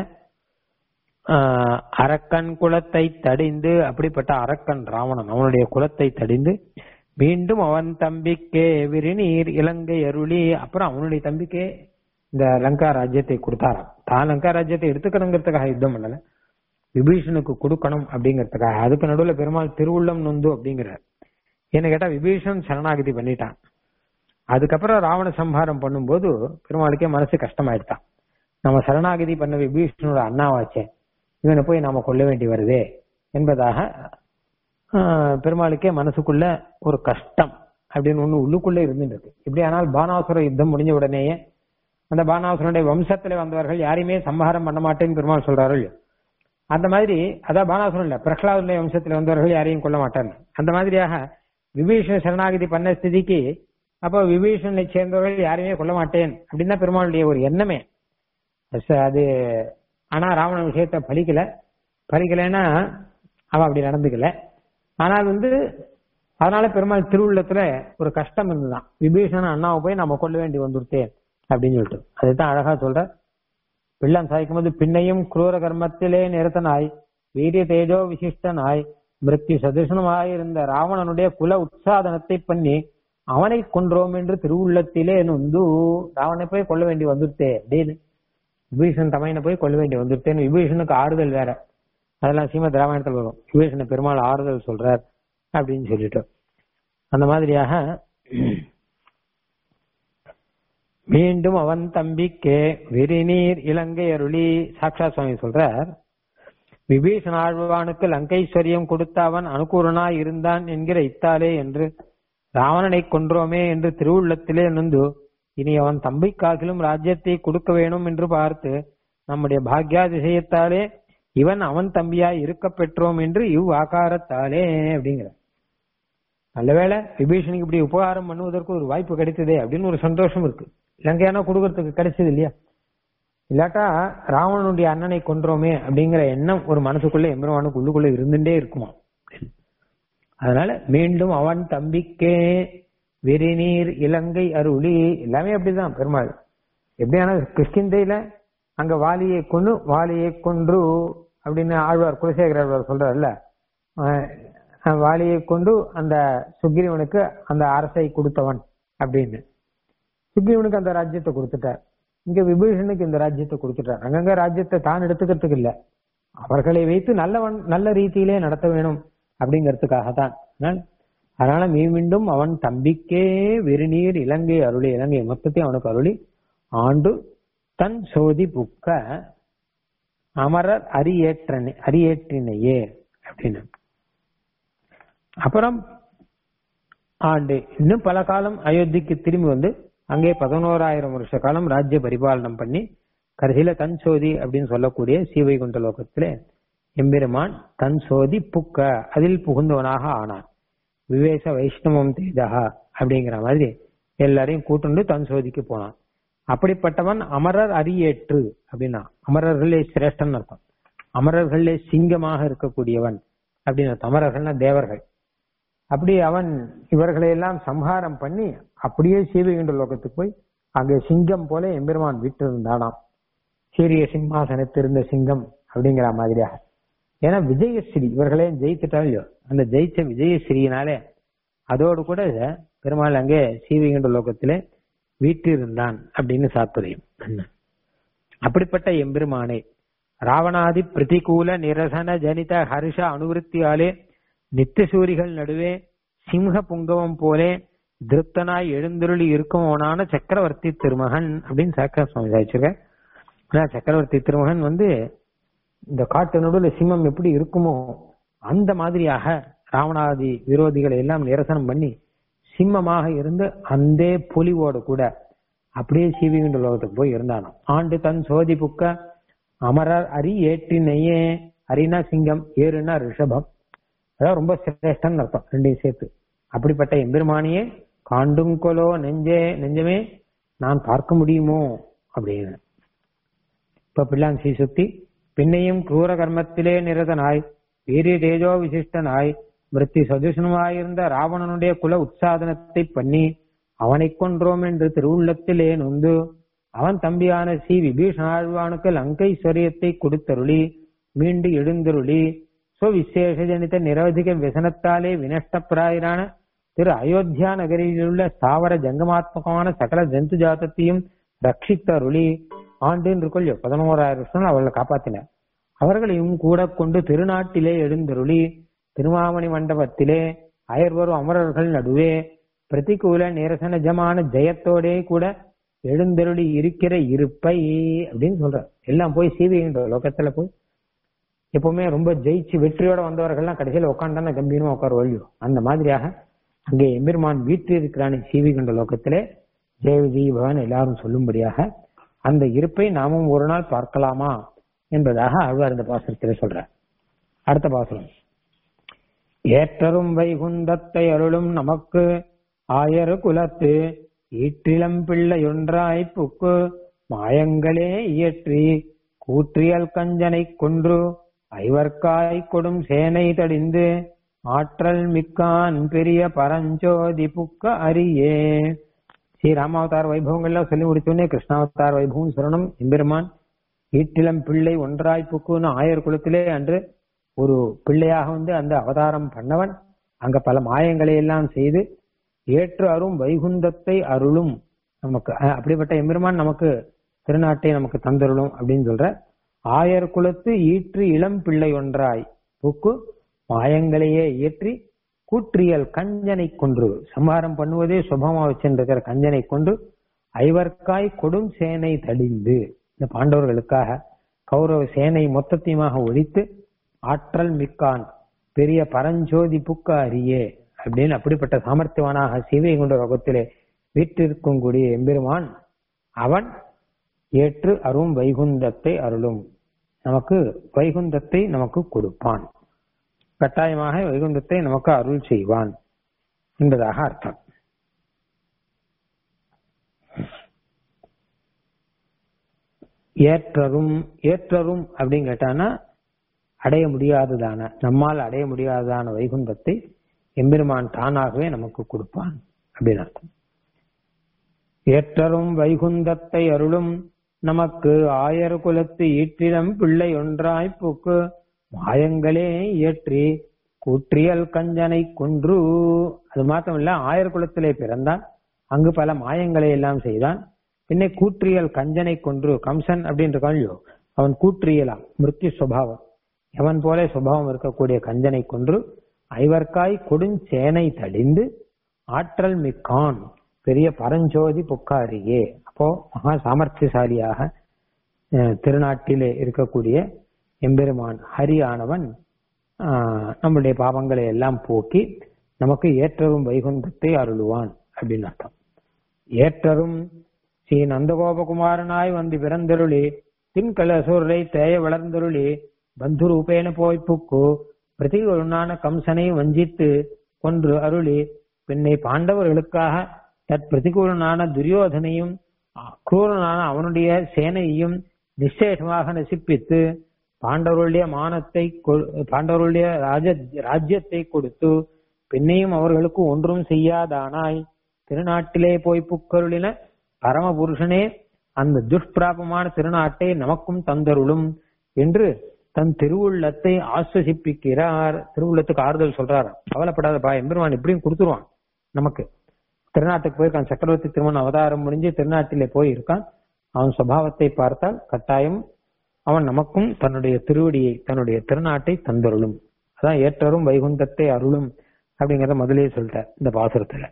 ஆஹ், அரக்கன் குலத்தை தடிந்து அப்படிப்பட்ட அரக்கன் ராவணன் அவனுடைய குலத்தை தடிந்து மீண்டும் அவன் தம்பிக்கே விரிநீர் இலங்கை அருளி அப்புறம் அவனுடைய தம்பிக்கே இந்த லங்கா ராஜ்யத்தை கொடுத்தாராம் தான் லங்கா ராஜ்யத்தை எடுத்துக்கணுங்கிறதுக்காக யுத்தம் பண்ணல விபீஷனுக்கு கொடுக்கணும் அப்படிங்கிறதுக்காக அதுக்கு நடுவுல பெருமாள் திருவுள்ளம் நொந்து அப்படிங்கிறார் என்ன கேட்டா விபீஷன் சரணாகதி பண்ணிட்டான் அதுக்கப்புறம் ராவண சம்ஹாரம் பண்ணும்போது பெருமாளுக்கே மனசு கஷ்டமாயிடுதான் நம்ம சரணாகதி பண்ண விபீஷனோட அண்ணாவாச்சே இவனை போய் நாம கொல்ல வேண்டி வருதே என்பதாக ஆஹ், பெருமாளுக்கே மனசுக்குள்ள ஒரு கஷ்டம் அப்படின்னு ஒண்ணு உள்ளுக்குள்ள இருந்துட்டு இருக்கு இப்படி ஆனால் பானாசுர யுத்தம் முடிஞ்ச உடனேயே அந்த பானாசுரனுடைய வம்சத்துல வந்தவர்கள் யாரையுமே சம்ஹாரம் பண்ண மாட்டேன்னு பெருமாள் சொல்றாரு இல்லையோ? அந்த மாதிரி அதான் பானாசுரன் இல்ல பிரகலாதுடைய வம்சத்துல வந்தவர்கள் யாரையும் கொல்ல மாட்டாங்க அந்த மாதிரியாக விபீஷண சரணாகதி பண்ண ஸ்திதிக்கு அப்போ விபீஷணனை சேர்ந்தவர்கள் யாரையுமே கொல்ல மாட்டேன் அப்படின்னு தான் பெருமாளுடைய ஒரு எண்ணமே ச- அது ஆனா ராவண விஷயத்த பலிக்கல பலிக்கலைன்னா அவன் அப்படி நடந்துக்கல ஆனால் வந்து அதனால பெருமாள் திருவுள்ளத்துல ஒரு கஷ்டம் இருந்துதான் விபீஷணன் அண்ணாவை போய் நம்ம கொல்ல வேண்டி வந்துருத்தேன் அப்படின்னு சொல்லிட்டு அதுதான் அழகா சொல்ற பிள்ளான் சாய்க்கும் போது பின்னையும் குரூர கர்மத்திலே நிறுத்தனாய் வீரிய தேஜோ விசிஷ்டனாய் மிருத்யு சதுசனமாயிருந்த ராவணனுடைய குல உற்சாதனத்தை பண்ணி அவனை கொன்றோம் என்று திருவுள்ளத்திலே நொந்து ராவணனை போய் கொல்ல வேண்டி வந்துட்டே அப்படின்னு விபீஷன் தமையனை போய் கொல்ல வேண்டி வந்துட்டேன்னு விபீஷனுக்கு ஆறுதல் வேற அதெல்லாம் சீமத் ராமாயணத்தில் வரும் விபீஷண பெருமாள் ஆறுதல் சொல்றார் அப்படின்னு சொல்லிட்டு அந்த மாதிரியாக மீண்டும் அவன் தம்பிக்கே விரிநீர் இலங்கை அருளி சாக்ஷா சுவாமி சொல்றார் விபீஷண ஆழ்வானுக்கு லங்கைஸ்வரியம் கொடுத்த அவன் அனுகூலனாய் இருந்தான் என்கிற இத்தாலே என்று ராவணனை கொன்றோமே என்று திருவுள்ளத்திலே நொந்து இனி அவன் தம்பிக்காகிலும் ராஜ்யத்தை கொடுக்க வேணும் என்று பார்த்து நம்முடைய பாக்யாதிசயத்தாலே இவன் அவன் தம்பியாய் இருக்க பெற்றோம் என்று இவ் ஆகாரத்தாலே அப்படிங்கிற நல்லவேளை விபீஷனுக்கு இப்படி உபகாரம் பண்ணுவதற்கு ஒரு வாய்ப்பு கிடைத்ததே அப்படின்னு ஒரு சந்தோஷம் இருக்கு இலங்கையானா கொடுக்கறதுக்கு கிடைச்சது இல்லையா இல்லாட்டா ராவணனுடைய அண்ணனை கொன்றோமே அப்படிங்கிற எண்ணம் ஒரு மனசுக்குள்ள எம்பெருமானுக்கு உள்ளுக்குள்ள இருந்துட்டே இருக்குமா அதனால மீண்டும் அவன் தம்பிக்கே விரிநீர் இலங்கை அருளி எல்லாமே அப்படிதான் பெருமாள் எப்படியான கிருஷ்ணந்தையில அங்க வாலியை கொண்டு வாலியை கொன்று அப்படின்னு ஆழ்வார் குலசேகர ஆழ்வார் சொல்றாருல்ல அஹ் வாலியை கொண்டு அந்த சுக்ரீவனுக்கு அந்த அரசை கொடுத்தவன் அப்படின்னு சுக்ரீவனுக்கு அந்த ராஜ்யத்தை கொடுத்துட்டார் இங்க விபீஷனுக்கு இந்த ராஜ்யத்தை கொடுத்துட்டார் அங்கங்க ராஜ்யத்தை தான் எடுத்துக்கிறதுக்கு இல்ல அவர்களை வைத்து நல்லவன் நல்ல ரீதியிலே நடத்த வேணும் அப்படிங்கிறதுக்காக தான் அதனால மீண்டும் அவன் தம்பிக்கே வெறுநீர் இலங்கை அருளி இலங்கை மொத்தத்தையும் அவனுக்கு அருளி ஆண்டு தன் சோதி புக்க அமரர் அரியேற்றனை அரியேற்றினையே அப்படின்னு அப்புறம் ஆண்டு இன்னும் பல காலம் அயோத்திக்கு திரும்பி வந்து அங்கே பதினோராயிரம் வருஷ காலம் ராஜ்ய பரிபாலனம் பண்ணி கடைசியில தன் சோதி அப்படின்னு சொல்லக்கூடிய சீவைகுண்ட லோகத்திலே எம்பெருமான் தன் சோதி புக்க அதில் புகுந்தவனாக ஆனான் விவேச வைஷ்ணவம் தேஜகா அப்படிங்கிற மாதிரி எல்லாரையும் கூட்டுண்டு தன் சோதிக்கு போனான் அப்படிப்பட்டவன் அமரர் அரியேற்று அப்படின்னா அமரர்களே சிரேஷ்டன் அர்த்தம் அமரர்களே சிங்கமாக இருக்கக்கூடியவன் அப்படின்னு அர்த்தம். அமரர்கள்னா தேவர்கள் அப்படி அவன் இவர்களை எல்லாம் சம்ஹாரம் பண்ணி அப்படியே சீவைகுண்ட லோகத்துக்கு போய் அங்கே சிங்கம் போல எம்பெருமான் வீட்டு இருந்தானாம் சீரிய சிம்மாசனத்திருந்த சிங்கம் அப்படிங்கிற மாதிரியாக ஏன்னா விஜயஸ்ரீ இவர்களே ஜெயித்துட்டாலும் இல்லையோ அந்த ஜெயிச்ச விஜயஸ்ரீனாலே அதோடு கூட பெருமாள் அங்கே சீவைகுண்ட லோகத்திலே வீட்டிருந்தான் அப்படின்னு சாத்துரியம் அப்படிப்பட்ட எம்பெருமானே ராவணாதி பிரதிகூல நிரசன ஜனித ஹர்ஷ அனுவருத்தியாலே நித்தியசூரிகள் நடுவே சிம்ஹ புங்கவம் போலே திருப்தனாய் எழுந்தருளி இருக்குமவனான சக்கரவர்த்தி திருமகன் அப்படின்னு சாக்கா சுவாமி சாதிச்சிருக்க ஆனா சக்கரவர்த்தி திருமகன் வந்து இந்த காட்டு நடுவில் சிம்மம் எப்படி இருக்குமோ அந்த மாதிரியாக ராவணாதி விரோதிகளை எல்லாம் நிரசனம் பண்ணி சிம்மமாக இருந்து அந்த பொலிவோடு கூட அப்படியே சீவிகுண்ட லோகத்துக்கு போய் இருந்தானாம் ஆண்டு தன் சோதி புக்க அமரர் அரி ஏற்றினையே அரினா சிங்கம் ஏறுனா ரிஷபம் அதாவது ரொம்ப சிரேஷ்டன் அர்த்தம் ரெண்டையும் சேர்த்து அப்படிப்பட்ட எம்பெருமானியே காண்டுங்கொலோ நெஞ்சே நெஞ்சமே நான் பார்க்க முடியுமோ அப்படின்னு இப்ப பிள்ளான் சுத்தி பின்னையும் கிரூர கர்மத்திலே நிரதனாய் வீரிய தேஜோ விசிஷ்டனாய் மிருத்தி சதுசனமாயிருந்த ராவணனுடைய குல உற்சாதனத்தை பண்ணி அவனை கொன்றோம் என்று திருவுள்ளத்திலே நொந்து அவன் தம்பியான சி விபீஷணாழ்வானுக்கு லங்கைஸ்வரியத்தை கொடுத்தருளி மீண்டு எழுந்தருளி சுவிசேஷ ஜனித நிரவதிக விசனத்தாலே வினஷ்டப்பிராயரான திரு அயோத்தியா நகரிலுள்ள ஸ்தாவர ஜங்கமாத்மகமான சகல ஜந்து ஜாதத்தையும் ரட்சித்தருளி ஆண்டுன்னு இருக்கொள்ளியோ பதினோராயிரம் வருஷம் அவர்களை காப்பாத்தினார் அவர்களையும் கூட கொண்டு திருநாட்டிலே எழுந்தருளி திருமாமணி மண்டபத்திலே அயர்வரும் அமரர்கள் நடுவே பிரதிகூல நிரசனஜமான ஜெயத்தோடே கூட எழுந்தருளி இருக்கிற இருப்பை அப்படின்னு சொல்ற எல்லாம் போய் சீவிகின்ற லோகத்துல போய் எப்பவுமே ரொம்ப ஜெயிச்சு வெற்றியோட வந்தவர்கள்லாம் கடைசியில உட்காண்டான கம்பீரமா உட்கார வழியோ அந்த மாதிரியாக அங்கே எம்பெருமான் வீட்டு இருக்கிறான் சீவிகின்ற லோகத்திலே ஜெய விஜய் பகவான் எல்லாரும் சொல்லும்படியாக அந்த இருப்பை நாமும் ஒரு நாள் பார்க்கலாமா என்பதாக ஆழ்வார் இந்த பாசுரத்திலே சொல்றார் அடுத்த பாசுரம் ஏற்றரும் வைகுந்தத்தை அருளும் நமக்கு ஆயரு குலத்து ஈற்றிலம் பிள்ளையொன்றாய் புக்கு மாயங்களே இயற்றி கூற்றியல் கஞ்சனை கொன்று ஐவர்க்காய் கொடும் சேனை தடிந்து ஆற்றல் மிக்கான் பெரிய பரஞ்சோதி புக்க அரியே ஸ்ரீ ராமாவதார வைபவங்கள்லாம் சொல்லி முடிச்சோடனே கிருஷ்ணாவதார வைபவம் சொல்லணும் எம்பெருமான் ஈட்டிலம் பிள்ளை ஒன்றாய் புக்குன்னு ஆயர் குலத்திலே அன்று ஒரு பிள்ளையாக வந்து அந்த அவதாரம் பண்ணவன் அங்க பல மாயங்களை எல்லாம் செய்து ஏற்று அரும் வைகுந்தத்தை அருளும் நமக்கு அஹ், அப்படிப்பட்ட எம்பெருமான் நமக்கு திருநாட்டை நமக்கு தந்தருளும் அப்படின்னு சொல்ற ஆயர் குலத்து ஈற்று இளம் பிள்ளை ஒன்றாய் புக்கு மாயங்களையே இயற்றி கூற்றியல் கஞ்சனை கொன்று சம்ஹாரம் பண்ணுவதே சுபமா வச்சிருக்கிற கஞ்சனை கொண்டு ஐவர்க்காய் கொடும் சேனை தடிந்து இந்த பாண்டவர்களுக்காக கௌரவ சேனை மொத்தத்தையுமாக ஒழித்து ஆற்றல் மிக்கான் பெரிய பரஞ்சோதி புக்க அரியே அப்படின்னு அப்படிப்பட்ட சாமர்த்தியவானாக சிவை கொண்ட ரோகத்திலே வீற்றிருக்கும் கூடிய எம்பெருமான் அவன் ஏற்று அரும் வைகுந்தத்தை அருளும் நமக்கு வைகுந்தத்தை நமக்கு கொடுப்பான் கட்டாயமாக வைகுந்தத்தை நமக்கு அருள் செய்வான் என்பதாக அர்த்தம் ஏற்றரும் ஏற்றரும் அப்படின்னு கேட்டானா அடைய முடியாததான நம்மால் அடைய முடியாததான வைகுந்தத்தை எம்பெருமான் தானாகவே நமக்கு கொடுப்பான் அப்படின்னு அர்த்தம் ஏற்றரும் வைகுந்தத்தை அருளும் நமக்கு ஆயர் குலத்து ஈற்றிடம் பிள்ளை ஒன்றாய் பூக்கு மாயங்களே இயற்றி கூற்றியல் கஞ்சனை கொன்று அது மாத்திரமில்ல ஆயர் குலத்திலே பிறந்தான் அங்கு பல மாயங்களை எல்லாம் செய்தான் பின்னே கூற்றியல் கஞ்சனை கொன்று கம்சன் அப்படின்னு இருக்கான் அவன் கூற்றியலாம் மிருத்யு சுபாவம் எவன் போல சுபாவம் இருக்கக்கூடிய கஞ்சனை கொன்று ஐவர்க்காய் கொடுஞ்சேனை தடிந்து ஆற்றல் மிக்கான் பெரிய பரஞ்சோதி புக்காரியே அப்போ மகா சாமர்த்தியசாலியாக அஹ், திருநாட்டிலே இருக்கக்கூடிய எம்பெருமான் ஹரி ஆனவன் ஆஹ், நம்முடைய பாவங்களை எல்லாம் போக்கி நமக்கு ஏற்றரும் வைகுந்தத்தை அருளுவான் அப்படின்னு அர்த்தம் ஏற்றரும் ஸ்ரீ நந்தகோபகுமாரனாய் வந்து பிறந்தருளி தின்கலசூரை தேய வளர்ந்தருளி பந்து ரூபேன போய் புக்கு பிரதிகொருணான கம்சனை வஞ்சித்து கொன்று அருளி பின்னை பாண்டவர்களுக்காக தற் பிரதிகூலனான துரியோதனையும் அக்ரூரனான அவனுடைய சேனையையும் நிச்சயமாக நசிப்பித்து பாண்டவருடைய மானத்தை கொ- பாண்டவருடைய ராஜ ராஜ்யத்தை கொடுத்து பின்னையும் அவர்களுக்கு ஒன்றும் செய்யாதானாய் திருநாட்டிலே போய் புக்கருளின பரமபுருஷனே அந்த துஷ்பிராபமான திருநாட்டை நமக்கும் தந்தருளும் என்று தன் திருவுள்ளத்தை ஆஸ்வசிப்பிக்கிறார் திருவுள்ளத்துக்கு ஆறுதல் சொல்றார் கவலைப்படாதப்பா எம்பெருமான் இப்படியும் கொடுத்துருவான் நமக்கு திருநாட்டுக்கு போயிருக்கான் சக்கரவர்த்தி திருமண அவதாரம் முடிஞ்சு திருநாட்டிலே போயிருக்கான் அவன் சுபாவத்தை பார்த்தால் கட்டாயம் அவன் நமக்கும் தன்னுடைய திருவடியை தன்னுடைய திருநாட்டை தந்தருளும் அதான் ஏற்றரும் வைகுந்தத்தை அருளும் அப்படிங்கறத முதலே சொல்லிட்டார் இந்த பாசுரத்துல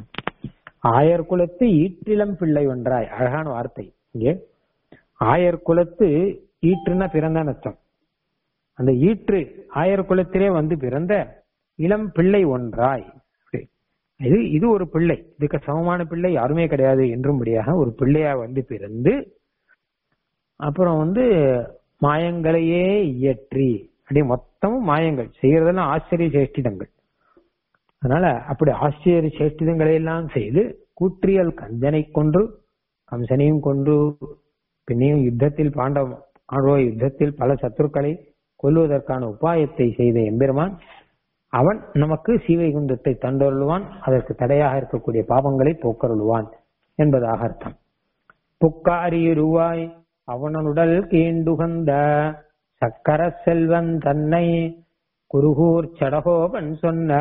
ஆயர் குலத்து ஈற்றிலம் பிள்ளை ஒன்றாய் அழகான வார்த்தை இங்கே ஆயர் குலத்து ஈற்றுன்னா பிறந்தான் அர்த்தம் அந்த ஈற்று ஆயர் குலத்திலே வந்து பிறந்த இளம் பிள்ளை ஒன்றாய் அப்படி. இது இது ஒரு பிள்ளை இதுக்கு சமமான பிள்ளை யாருமே கிடையாது என்றும்படியாக ஒரு பிள்ளையா வந்து பிறந்து அப்புறம் வந்து மாயங்களையே இயற்றி அப்படியே மொத்தமும் மாயங்கள் செய்யறதெல்லாம் ஆச்சரிய சேஷ்டிதங்கள் அதனால அப்படி ஆச்சரிய சேஷ்டிதங்களை எல்லாம் செய்து கூற்றியல் கஞ்சனை கொன்று கம்சனையும் கொன்று பின்னையும் யுத்தத்தில் பாண்டவ பாண்டவ யுத்தத்தில் பல சத்துருக்களை கொல்வதற்கான உபாயத்தை செய்த எம்பெருமான் அவன் நமக்கு சீவைகுந்தத்தை தந்தருளுவான் அதற்கு தடையாக இருக்கக்கூடிய பாவங்களை போக்கருளுவான் என்பதாக அர்த்தம் புக்காரியுருவாய் அவனுடல் கீண்டுகந்த சக்கர செல்வன் தன்னை குருகூர் சடகோபன் சொன்ன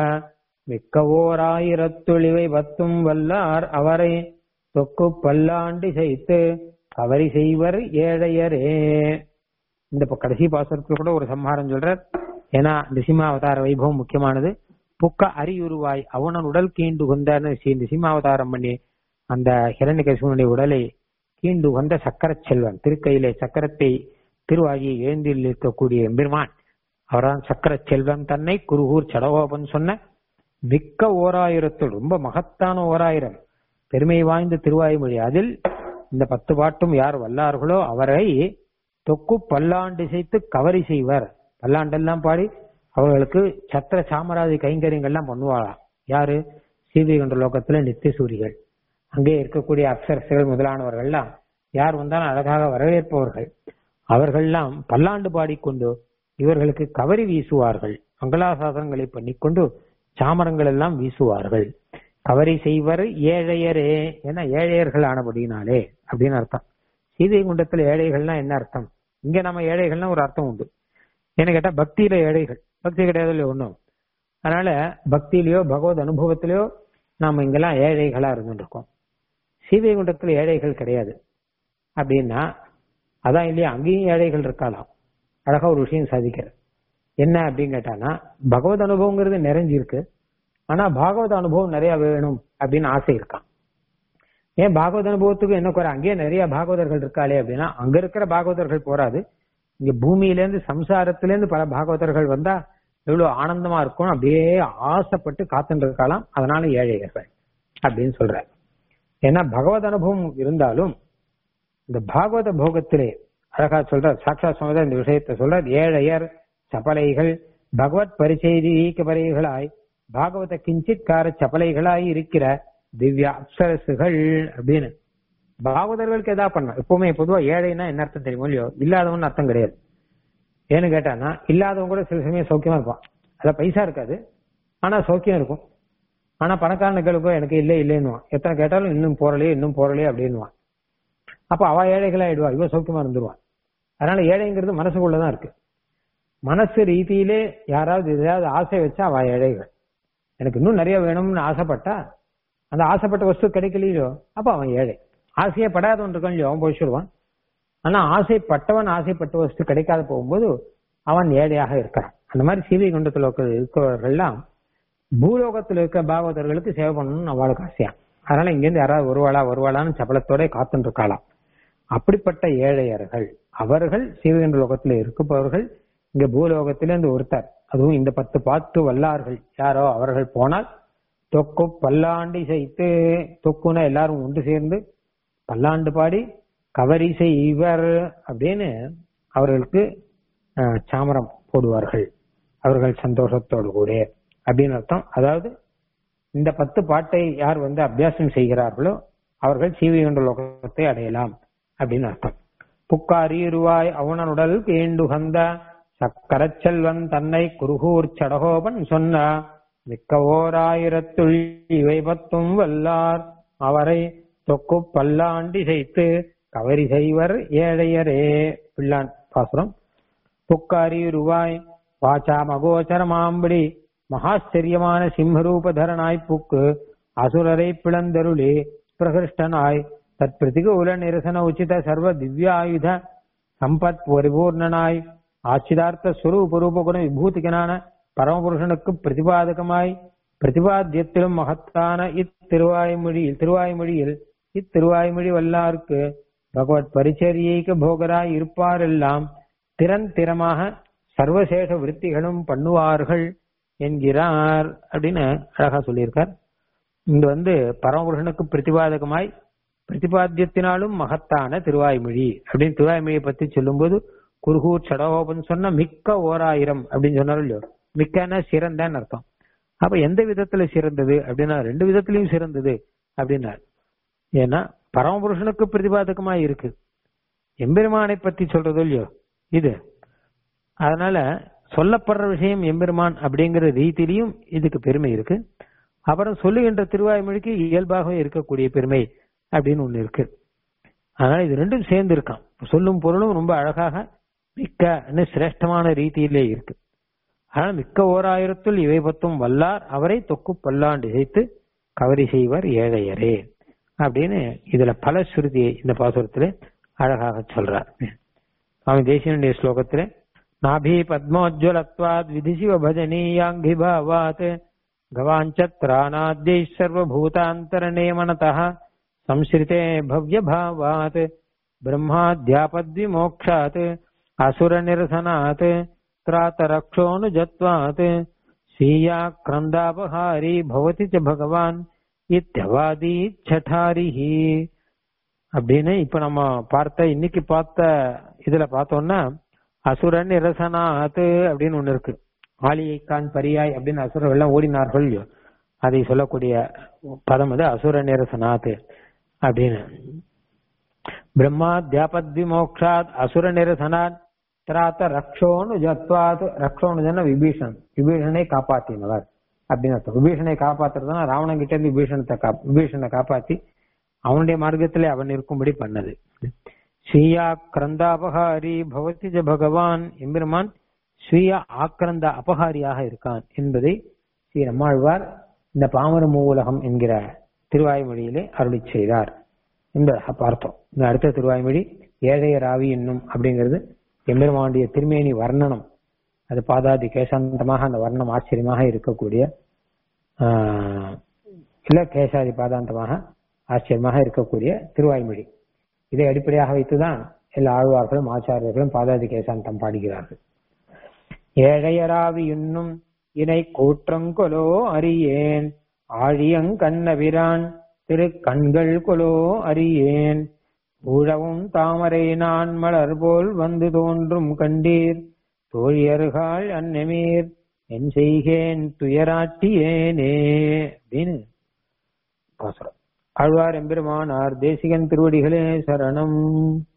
மிக்கவோராயிரத்துளிவை பத்தும் வல்லார் அவரை தொக்கு பல்லாண்டு செய்து கவரி செய்வர் ஏழையரே இந்த இப்ப கடைசி பாசுரத்துல கூட ஒரு சம்ஹாரம் சொல்றார் ஏன்னா நிசிமாவதார வைபவம் முக்கியமானது புக்க அரியுருவாய் அவனன் உடல் கீண்டு கொண்டான்னு ஸ்ரீ நிசிமாவதாரம் பண்ணி அந்த ஹிரண்யகசிவனுடைய உடலை கீண்டு கொண்ட சக்கரச் செல்வன் திருக்கையிலே சக்கரத்தை திருவாகியை எழுந்தில் இருக்கக்கூடிய எம்பெருமான் அவர்தான் சக்கரச் செல்வன் தன்னை குருகூர் சடகோபன் சொன்ன மிக்க ஓராயிரத்துள் ரொம்ப மகத்தான ஓராயிரம் பெருமை வாய்ந்த திருவாய்மொழி அதில் இந்த பத்து பாட்டும் யார் வல்லார்களோ அவரை தொக்கு பல்லாண்டு செய்து கவரி செய்வர் பல்லாண்டெல்லாம் பாடி அவர்களுக்கு சத்திர சாமராதி கைங்கரியங்கள்லாம் பண்ணுவாளாம் யாரு சீதைகண்ட லோகத்துல நித்தியசூரிகள் அங்கே இருக்கக்கூடிய அப்சரசுகள் முதலானவர்கள்லாம் யார் வந்தாலும் அழகாக வரவேற்பவர்கள் அவர்கள்லாம் பல்லாண்டு பாடிக்கொண்டு இவர்களுக்கு கவரி வீசுவார்கள் மங்களாசாசனங்களை பண்ணிக்கொண்டு சாமரங்கள் எல்லாம் வீசுவார்கள் கவரி செய்வர் ஏழையரே என ஏழையர்கள் ஆனபடினாலே அப்படின்னு அர்த்தம் சீதை குண்டத்துல ஏழைகள்னா என்ன அர்த்தம் இங்க நம்ம ஏழைகள்னு ஒரு அர்த்தம் உண்டு என்ன கேட்டா பக்தியில ஏழைகள் பக்தி கிடையாது இல்லையோ ஒண்ணும் அதனால பக்தியிலயோ பகவத் அனுபவத்திலயோ நாம இங்கெல்லாம் ஏழைகளா இருந்துட்டு இருக்கோம் சீவைகுண்டத்துல ஏழைகள் கிடையாது அப்படின்னா அதான் இல்லையா அங்கேயும் ஏழைகள் இருக்கலாம் அழகா ஒரு விஷயம் சாதிக்கிற என்ன அப்படின்னு கேட்டானா பகவத் அனுபவங்கிறது நிறைஞ்சிருக்கு ஆனா பாகவத அனுபவம் நிறைய வேணும் அப்படின்னு ஆசை இருக்கான் ஏன் பாகவத அனுபவத்துக்கு என்ன குறை அங்கேயே நிறைய பாகவதர்கள் இருக்காளே அப்படின்னா அங்க இருக்கிற பாகவதர்கள் போராது இங்க பூமியில இருந்து சம்சாரத்துல இருந்து பல பாகவதர்கள் வந்தா எவ்வளவு ஆனந்தமா இருக்கும் அப்படியே ஆசைப்பட்டு காத்துட்டு இருக்கலாம் அதனால ஏழைகள் அப்படின்னு சொல்ற ஏன்னா பகவத் அனுபவம் இருந்தாலும் இந்த பாகவத போகத்திலே அழகா சொல்ற சாட்சா சுவாமி இந்த விஷயத்தை சொல்ற ஏழையர் சபலைகள் பகவத் பரிச்செய்திகளாய் பாகவத கிஞ்சித்கார சபலைகளாய் இருக்கிற திவ்ய அப்சரசுகள் அப்படின்னு பாகவதர்களுக்கு எதா பண்ண எப்பவுமே பொதுவா ஏழைன்னா என்ன அர்த்தம் தெரியுமோ இல்லையோ இல்லாதவன் அர்த்தம் கிடையாது ஏன்னு கேட்டானா இல்லாதவன் கூட சில சமயம் சௌக்கியமா இருப்பான் அதான் பைசா இருக்காது ஆனா சௌக்கியம் இருக்கும் ஆனா பணக்காரனுக்கு எனக்கு இல்லை இல்லைன்னுவான் எத்தனை கேட்டாலும் இன்னும் போறலையே இன்னும் போறலையே அப்படின்னுவான் அப்ப அவ ஏழைகளா ஆயிடுவா இவ சௌக்கியமா இருந்துருவான் அதனால ஏழைங்கிறது மனசுக்குள்ளதான் இருக்கு மனசு ரீதியிலே யாராவது எதாவது ஆசை வச்சா அவ ஏழைகள் எனக்கு இன்னும் நிறைய வேணும்னு ஆசைப்பட்டா அந்த ஆசைப்பட்ட வஸ்து கிடைக்கலையோ அப்ப அவன் ஏழை ஆசையே படாதவன் இருக்கான் இல்லையோ அவன் போயிடுவான் ஆனா ஆசைப்பட்டவன் ஆசைப்பட்ட வஸ்து கிடைக்காத போகும்போது அவன் ஏழையாக இருக்கான் அந்த மாதிரி சீவை குண்டத்தில் இருக்கிறவர்கள்லாம் பூலோகத்தில் இருக்க பாகவதர்களுக்கு சேவை பண்ணணும்னு அவளுக்கு ஆசையா அதனால இங்கேருந்து யாராவது வருவாளா வருவாளான்னு சபலத்தோட காத்துட்டு இருக்கலாம் அப்படிப்பட்ட ஏழையர்கள் அவர்கள் சீவகண்ட லோகத்துல இருப்பவர்கள் இங்க பூலோகத்திலிருந்து ஒருத்தர் அதுவும் இந்த பத்து பாத்து வல்லார்கள் யாரோ அவர்கள் போனால் தொக்கு பல்லாண்டு செய்து தொக்குன எல்லாரும் ஒன்று சேர்ந்து பல்லாண்டு பாடி கவரி செய்வர் அப்படின்னு அவர்களுக்கு சாமரம் போடுவார்கள் அவர்கள் சந்தோஷத்தோடு கூட அப்படின்னு அர்த்தம் அதாவது இந்த பத்து பாட்டை யார் வந்து அபியாசம் செய்கிறார்களோ அவர்கள் சீவிகண்ட லோகத்தை அடையலாம் அப்படின்னு அர்த்தம் புக்காரீருவாய் அவனனுடல் கேண்டுகந்த சக்கரச்செல்வன் தன்னை குருகூர் சடகோபன் சொன்ன மிக்க ஓராயிரத்துள் இவை பத்தும் வல்லார் அவரை தொக்கு பல்லாண்டி செய்து கவரி செய்வர் ஏழையரே பிள்ளான் பாசுரம் புக்காரீருவாய் வாச்சா மகோச்சரமாம்படி மகாச்சரியமான சிம்மரூபதரனாய் புக்கு அசுரரை பிளந்தருளி பிரகிருஷ்டனாய் தத் பிரதிகூல நிரசன உச்சித சர்வ திவ்யாயுத சம்பத் பரிபூர்ணனாய் ஆச்சிதார்த்த ஸ்வரூப ரூபகுண விபூதிகனான பரமபுருஷனுக்கு பிரதிபாதகமாய் பிரதிபாத்தியத்திலும் மகத்தான இத்திருவாய்மொழியில் திருவாய்மொழியில் இத்திருவாய்மொழி வல்லாருக்கு பகவத் பரிச்சரியைக்கு போகராய் இருப்பாரெல்லாம் திறன் திறமாக சர்வசேஷ விருத்திகளும் பண்ணுவார்கள் என்கிறார் அப்படின்னு அழகா சொல்லியிருக்கார் இங்க வந்து பரமபுருஷனுக்கு பிரதிபாதகமாய் பிரதிபாத்தியத்தினாலும் மகத்தான திருவாய்மொழி அப்படின்னு திருவாய்மொழியை பத்தி சொல்லும்போது குருகூர் சடகோபன் சொன்ன மிக்க ஓராயிரம் அப்படின்னு சொன்னார் இல்லையோ மிக்கன சிறந்தன்னு அர்த்தம் அப்ப எந்த விதத்துல சிறந்தது அப்படின்னா ரெண்டு விதத்திலையும் சிறந்தது அப்படின்னார் ஏன்னா பரமபுருஷனுக்கு பிரதிபாதகமா இருக்கு எம்பெருமானை பத்தி சொல்றது இல்லையோ இது அதனால சொல்லப்படுற விஷயம் எம்பெருமான் அப்படிங்கிற ரீதியிலையும் இதுக்கு பெருமை இருக்கு அப்புறம் சொல்லுகின்ற திருவாய்மொழிக்கு இயல்பாக இருக்கக்கூடிய பெருமை அப்படின்னு ஒண்ணு இருக்கு அதனால இது ரெண்டும் சேர்ந்து இருக்கான் சொல்லும் பொருளும் ரொம்ப அழகாக மிக்க சிரேஷ்டமான ரீதியிலே இருக்கு அதனால மிக்க ஓர் ஆயிரத்துள் இவை பத்தும் வல்லார் அவரை தொக்கு பல்லாண்டு இசைத்து கவரி செய்வர் ஏழையரே அப்படின்னு இதுல பல ஸ்ருதியை இந்த பாசுரத்துல அழகாக சொல்றார் சுவாமி தேசியனுடைய ஸ்லோகத்திலே நாபி பத்மோஜ்வலத்வாத் விதிசிவ பஜனீயாங்கி பாவாத் गवाञ्चत्रानाद्यैः सर्वभूतान्तरनेमनतः संश्रिते भव्यभावात् ब्रह्माद्यापद्विमोक्षात् असुरनिरसनात् त्रातरक्षोऽनुजत्वात् स्वीयाक्रन्दापहारी भवति च भगवान् இத்தியவாதீச்சட்டாரிஹி அப்படின்னு இப்ப நம்ம பார்த்த இன்னைக்கு பார்த்த இதுல பார்த்தோம்னா அசுரன் இரசனாத்து அப்படின்னு ஒண்ணு இருக்கு ஆலியைக்கான் பரியாய் அப்படின்னு அசுரர்கள் எல்லாம் ஓடினார்கள் அதை சொல்லக்கூடிய பதம் அது அசுர நிரசனாத் அப்படின்னு பிரம்மா தியாபத்வி மோக்ஷாத் அசுர நிரசனாத் திராத்த ரக்ஷோனு ஜத்வாத் ரக்ஷோனு ஜன விபீஷன் விபீஷனை காப்பாத்தினவர் அப்படின்னு அர்த்தம் விபீஷனை காப்பாத்துறதுனா ராவணன் கிட்ட இருந்து விபீஷணத்தை கா விபீஷனை காப்பாத்தி அவனுடைய மார்க்கத்திலே அவன் இருக்கும்படி பண்ணது ஸ்வீயா கிரந்தாபகாரி பவதி ஜ பகவான் எம்பெருமான் ஸ்வீய ஆக்கிரந்த அபகாரியாக இருக்கான் என்பதை ஸ்ரீ நம்மாழ்வார் இந்த பாமர மூவுலகம் என்கிற திருவாய்மொழியிலே அருளி செய்தார் என்பதாக பார்த்தோம் இந்த அடுத்த திருவாய்மொழி ஏழைய ராவி என்னும் அப்படிங்கிறது எம்பெருமானுடைய திருமேனி வர்ணனம் அது பாதாதி கேசாந்தமாக அந்த வர்ணம் ஆச்சரியமாக இருக்கக்கூடிய ஆஹ், இல்ல கேசாதி பாதாந்தமாக ஆச்சரியமாக இருக்கக்கூடிய திருவாய்மொழி இதை அடிப்படையாக வைத்துதான் எல்லா ஆழ்வார்களும் ஆச்சாரியர்களும் பாதாதி கேசாந்தம் பாடுகிறார்கள் ஏழையராவி என்னும் இணை கூற்றங்கொலோ அறியேன் ஆழியங்கண்ணபிரான் திரு கண்கள் கொலோ அறியேன் ஊழவும் தாமரை நான் மலர் போல் வந்து தோன்றும் கண்டீர் தோழியர்கள் அன்னமீர் என் செய்கேன் துயராட்டியேனே அப்படின்னு பாசுரம் ஆழ்வார் எம்பெருமானார் தேசிகன் திருவடிகளே சரணம்